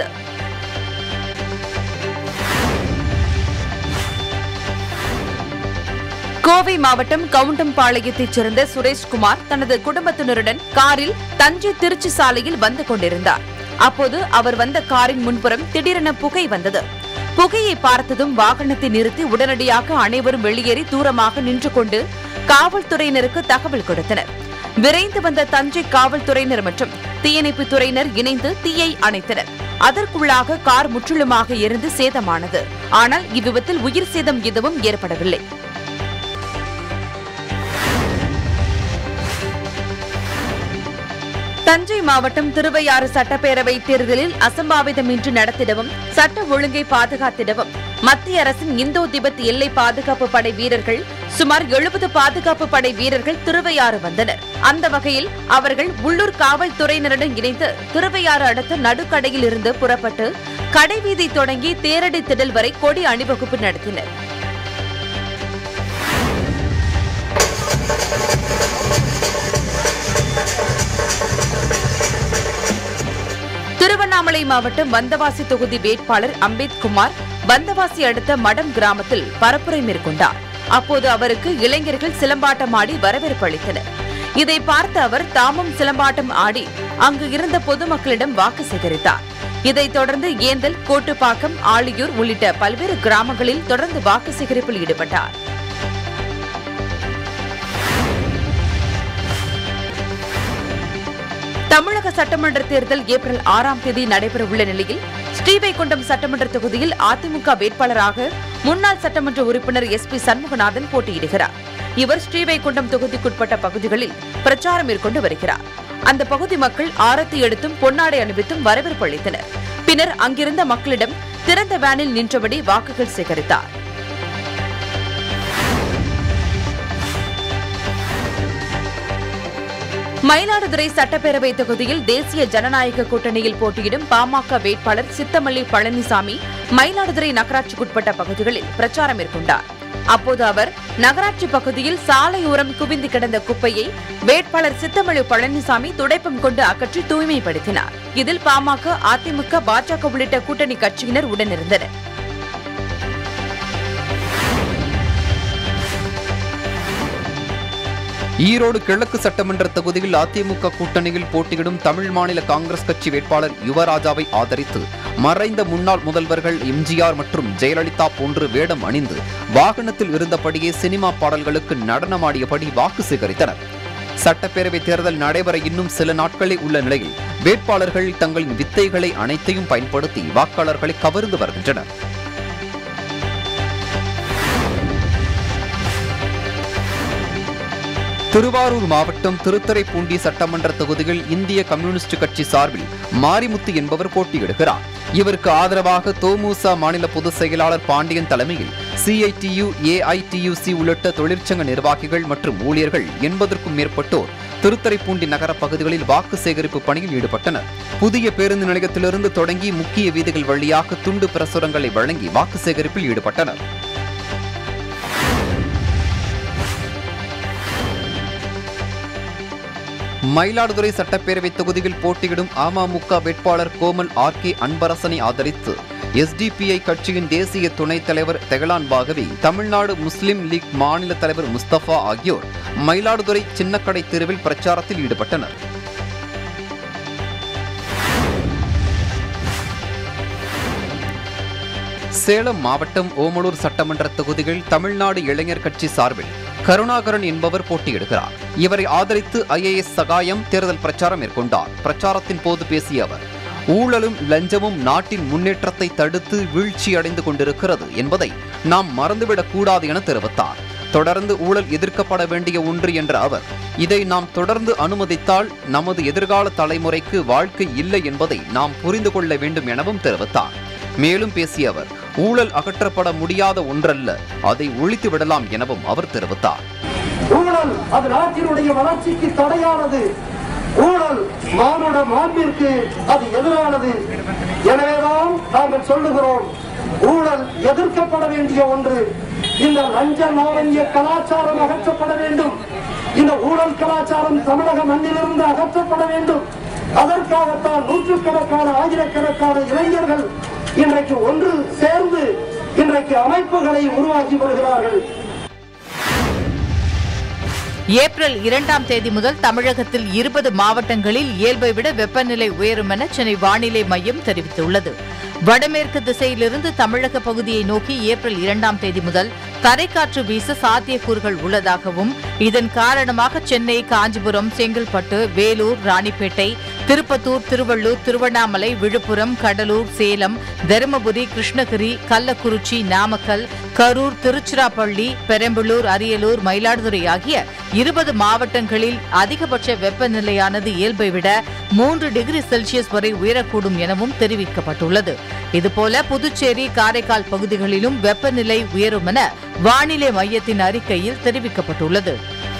கோவை மாவட்டம் கவுண்டம்பாளையத்தைச் சேர்ந்த சுரேஷ்குமார் தனது குடும்பத்தினருடன் காரில் தஞ்சை திருச்சி சாலையில் வந்து கொண்டிருந்தார் அப்போது அவர் வந்த காரின் முன்புறம் திடீரென புகை வந்தது புகையை பார்த்ததும் வாகனத்தை நிறுத்தி உடனடியாக அனைவரும் வெளியேறி தூரமாக நின்று கொண்டு காவல்துறையினருக்கு தகவல் கொடுத்தனர் விரைந்து வந்த தஞ்சை காவல்துறையினர் மற்றும் தீயணைப்புத் துறையினர் இணைந்து தீயை அணைத்தனர் அதற்குள்ளாக கார் முற்றிலுமாக எரிந்து சேதமானது ஆனால் இவ்விபத்தில் உயிர் சேதம் எதுவும் ஏற்படவில்லை தஞ்சை மாவட்டம் திருவையாறு சட்டப்பேரவை தேர்தலில் அசம்பாவிதமின்றி நடத்திடவும் சட்ட ஒழுங்கை பாதுகாத்திடவும் மத்திய அரசின் இந்தோ திபெத் எல்லை பாதுகாப்பு படை வீரர்கள் சுமார் எழுபது பாதுகாப்பு படை வீரர்கள் திருவையாறு வந்தனர் அந்த வகையில் அவர்கள் உள்ளூர் காவல்துறையினருடன் இணைந்து திருவையாறு அடுத்த நடுக்கடையில் இருந்து புறப்பட்டு கடைவீதி தொடங்கி தேரடி திடல் வரை கொடி அணிவகுப்பு நடத்தினர் திருவண்ணாமலை மாவட்டம் வந்தவாசி தொகுதி வேட்பாளர் அம்பேத்குமார் வந்தவாசி அடுத்த மடம் கிராமத்தில் பரப்புரை மேற்கொண்டார் அப்போது அவருக்கு இளைஞர்கள் சிலம்பாட்டமாடி வரவேற்பு அளித்தனர் இதை பார்த்த அவர் தாமும் சிலம்பாட்டம் ஆடி அங்கு இருந்த பொதுமக்களிடம் வாக்கு சேகரித்தார் இதைத் தொடர்ந்து ஏந்தல் கோட்டுப்பாக்கம் ஆழியூர் உள்ளிட்ட பல்வேறு கிராமங்களில் தொடர்ந்து வாக்கு சேகரிப்பில் ஈடுபட்டார் தமிழக சட்டமன்ற தேர்தல் ஏப்ரல் ஆறாம் தேதி நடைபெறவுள்ள நிலையில் ஸ்ரீவைகுண்டம் சட்டமன்ற தொகுதியில் அதிமுக வேட்பாளராக முன்னாள் சட்டமன்ற உறுப்பினர் எஸ் பி சண்முகநாதன் போட்டியிடுகிறார் இவர் ஸ்ரீவைகுண்டம் தொகுதிக்குட்பட்ட பகுதிகளில் பிரச்சாரம் மேற்கொண்டு வருகிறார் அந்த பகுதி மக்கள் ஆரத்தி எடுத்தும் பொன்னாடை அணிவித்தும் வரவேற்பு அளித்தனர் பின்னர் அங்கிருந்த மக்களிடம் திறந்த வேனில் நின்றபடி வாக்குகள் சேகரித்தார் மயிலாடுதுறை சட்டப்பேரவை தொகுதியில் தேசிய ஜனநாயக கூட்டணியில் போட்டியிடும் பாமக வேட்பாளர் சித்தமல்லி பழனிசாமி மயிலாடுதுறை நகராட்சிக்குட்பட்ட பகுதிகளில் பிரச்சாரம் மேற்கொண்டார் அப்போது அவர் நகராட்சி பகுதியில் சாலையோரம் குவிந்து கிடந்த குப்பையை வேட்பாளர் சித்தமல்லி பழனிசாமி துடைப்பம் கொண்டு அகற்றி தூய்மைப்படுத்தினார் இதில் பாமக அதிமுக பாஜக உள்ளிட்ட கூட்டணி கட்சியினர் உடனிருந்தனர் ஈரோடு கிழக்கு சட்டமன்ற தொகுதியில் அதிமுக கூட்டணியில் போட்டியிடும் தமிழ் மாநில காங்கிரஸ் கட்சி வேட்பாளர் யுவராஜாவை ஆதரித்து மறைந்த முன்னாள் முதல்வர்கள் எம்ஜிஆர் மற்றும் ஜெயலலிதா போன்று வேடம் அணிந்து வாகனத்தில் இருந்தபடியே சினிமா பாடல்களுக்கு நடனமாடியபடி வாக்கு சேகரித்தனர் சட்டப்பேரவை தேர்தல் நடைபெற இன்னும் சில நாட்களே உள்ள நிலையில் வேட்பாளர்கள் தங்களின் வித்தைகளை அனைத்தையும் பயன்படுத்தி வாக்காளர்களை கவர்ந்து வருகின்றனர் திருவாரூர் மாவட்டம் திருத்துறைப்பூண்டி சட்டமன்ற தொகுதியில் இந்திய கம்யூனிஸ்ட் கட்சி சார்பில் மாரிமுத்து என்பவர் போட்டியிடுகிறார் இவருக்கு ஆதரவாக தோமுச மாநில பொதுச் செயலாளர் பாண்டியன் தலைமையில் சிஐடியு ஏஐடியுசி உள்ளிட்ட தொழிற்சங்க நிர்வாகிகள் மற்றும் ஊழியர்கள் எண்பதற்கும் மேற்பட்டோர் திருத்துறைப்பூண்டி நகர பகுதிகளில் வாக்கு சேகரிப்பு பணியில் ஈடுபட்டனர் புதிய பேருந்து நிலையத்திலிருந்து தொடங்கி முக்கிய வீதிகள் வழியாக துண்டு பிரசுரங்களை வழங்கி வாக்கு சேகரிப்பில் ஈடுபட்டனர் மயிலாடுதுறை சட்டப்பேரவை தொகுதியில் போட்டியிடும் அமமுக வேட்பாளர் கோமல் ஆர் கே அன்பரசனை ஆதரித்து எஸ்டிபிஐ கட்சியின் தேசிய துணைத் தலைவர் தெகலான் பாகவி தமிழ்நாடு முஸ்லிம் லீக் மாநில தலைவர் முஸ்தபா ஆகியோர் மயிலாடுதுறை சின்னக்கடை தெருவில் பிரச்சாரத்தில் ஈடுபட்டனர் சேலம் மாவட்டம் ஓமலூர் சட்டமன்ற தொகுதியில் தமிழ்நாடு இளைஞர் கட்சி சார்பில் கருணாகரன் என்பவர் போட்டியிடுகிறார் இவரை ஆதரித்து ஐஏஎஸ் சகாயம் தேர்தல் பிரச்சாரம் மேற்கொண்டார் பிரச்சாரத்தின் போது பேசிய அவர் ஊழலும் லஞ்சமும் நாட்டின் முன்னேற்றத்தை தடுத்து வீழ்ச்சி அடைந்து கொண்டிருக்கிறது என்பதை நாம் மறந்துவிடக் கூடாது என தெரிவித்தார் தொடர்ந்து ஊழல் எதிர்க்கப்பட வேண்டிய ஒன்று என்ற அவர் இதை நாம் தொடர்ந்து அனுமதித்தால் நமது எதிர்கால தலைமுறைக்கு வாழ்க்கை இல்லை என்பதை நாம் புரிந்து கொள்ள வேண்டும் எனவும் தெரிவித்தார் மேலும் பேசிய அவர் ஊழல் அகற்றப்பட முடியாத ஒன்றல்ல அதை ஒழித்து விடலாம் எனவும் அவர் தெரிவித்தார் ஊழல் அது நாட்டினுடைய வளர்ச்சிக்கு தடையானது ஊழல் மானுட மாண்பிற்கு அது எதிரானது எனவேதான் நாங்கள் சொல்லுகிறோம் ஊழல் எதிர்க்கப்பட வேண்டிய ஒன்று இந்த லஞ்ச லாவண்ய கலாச்சாரம் அகற்றப்பட வேண்டும் இந்த ஊழல் கலாச்சாரம் தமிழக மண்ணிலிருந்து அகற்றப்பட வேண்டும் அதற்காகத்தான் நூற்றுக்கணக்கான ஆயிரக்கணக்கான இளைஞர்கள் இன்றைக்கு ஒன்று சேர்ந்து இன்றைக்கு அமைப்புகளை உருவாக்கி வருகிறார்கள் ஏப்ரல் இரண்டாம் தேதி முதல் தமிழகத்தில் இருபது மாவட்டங்களில் இயல்பை விட வெப்பநிலை உயரும் என சென்னை வானிலை மையம் தெரிவித்துள்ளது வடமேற்கு திசையிலிருந்து தமிழக பகுதியை நோக்கி ஏப்ரல் இரண்டாம் தேதி முதல் தரைக்காற்று வீச சாத்தியக்கூறுகள் உள்ளதாகவும் இதன் காரணமாக சென்னை காஞ்சிபுரம் செங்கல்பட்டு வேலூர் ராணிப்பேட்டை திருப்பத்தூர் திருவள்ளூர் திருவண்ணாமலை விழுப்புரம் கடலூர் சேலம் தருமபுரி கிருஷ்ணகிரி கள்ளக்குறிச்சி நாமக்கல் கரூர் திருச்சிராப்பள்ளி பெரம்பலூர் அரியலூர் மயிலாடுதுறை ஆகிய இருபது மாவட்டங்களில் அதிகபட்ச வெப்பநிலையானது இயல்பை விட மூன்று டிகிரி செல்சியஸ் வரை உயரக்கூடும் எனவும் தெரிவிக்கப்பட்டுள்ளது இதுபோல புதுச்சேரி காரைக்கால் பகுதிகளிலும் வெப்பநிலை உயரும் என வானிலை மையத்தின் அறிக்கையில் தெரிவிக்கப்பட்டுள்ளது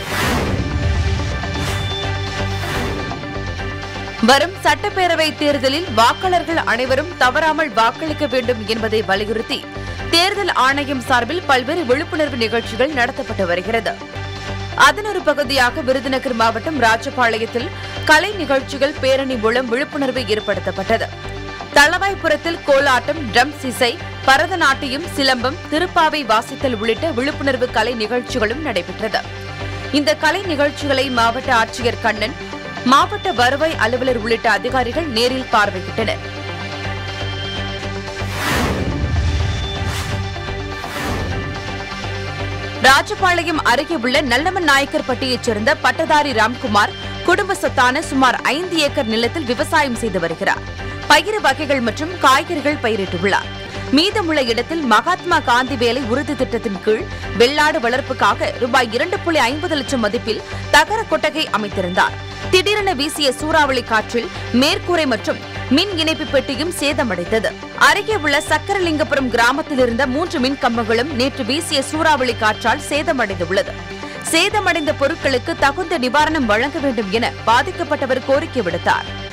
வரும் சட்டப்பேரவை தேர்தலில் வாக்காளர்கள் அனைவரும் தவறாமல் வாக்களிக்க வேண்டும் என்பதை வலியுறுத்தி தேர்தல் ஆணையம் சார்பில் பல்வேறு விழிப்புணர்வு நிகழ்ச்சிகள் நடத்தப்பட்டு வருகிறது அதன் ஒரு பகுதியாக விருதுநகர் மாவட்டம் ராஜபாளையத்தில் கலை நிகழ்ச்சிகள் பேரணி மூலம் விழிப்புணர்வு ஏற்படுத்தப்பட்டது தளவாய்புரத்தில் கோலாட்டம் ட்ரம்ஸ் இசை பரதநாட்டியம் சிலம்பம் திருப்பாவை வாசித்தல் உள்ளிட்ட விழிப்புணர்வு கலை நிகழ்ச்சிகளும் நடைபெற்றது இந்த கலை நிகழ்ச்சிகளை மாவட்ட ஆட்சியர் கண்ணன் மாவட்ட வருவாய் அலுவலர் உள்ளிட்ட அதிகாரிகள் நேரில் பார்வையிட்டனர் ராஜபாளையம் அருகே உள்ள நல்லமன் நாயக்கர்பட்டியைச் சேர்ந்த பட்டதாரி ராம்குமார் குடும்ப சொத்தான சுமார் ஐந்து ஏக்கர் நிலத்தில் விவசாயம் செய்து வருகிறார் பயிறு வகைகள் மற்றும் காய்கறிகள் பயிரிட்டுள்ளார் மீதமுள்ள இடத்தில் மகாத்மா காந்தி வேலை உறுதி திட்டத்தின் கீழ் வெள்ளாடு வளர்ப்புக்காக ரூபாய் இரண்டு புள்ளி ஐம்பது லட்சம் மதிப்பில் தகர கொட்டகை அமைத்திருந்தார் திடீரென வீசிய சூறாவளி காற்றில் மேற்கூரை மற்றும் மின் இணைப்பு பெட்டியும் சேதமடைந்தது அருகே உள்ள சக்கரலிங்கபுரம் கிராமத்தில் இருந்த மூன்று மின் கம்பங்களும் நேற்று வீசிய சூறாவளி காற்றால் சேதமடைந்துள்ளது சேதமடைந்த பொருட்களுக்கு தகுந்த நிவாரணம் வழங்க வேண்டும் என பாதிக்கப்பட்டவர் கோரிக்கை விடுத்தார்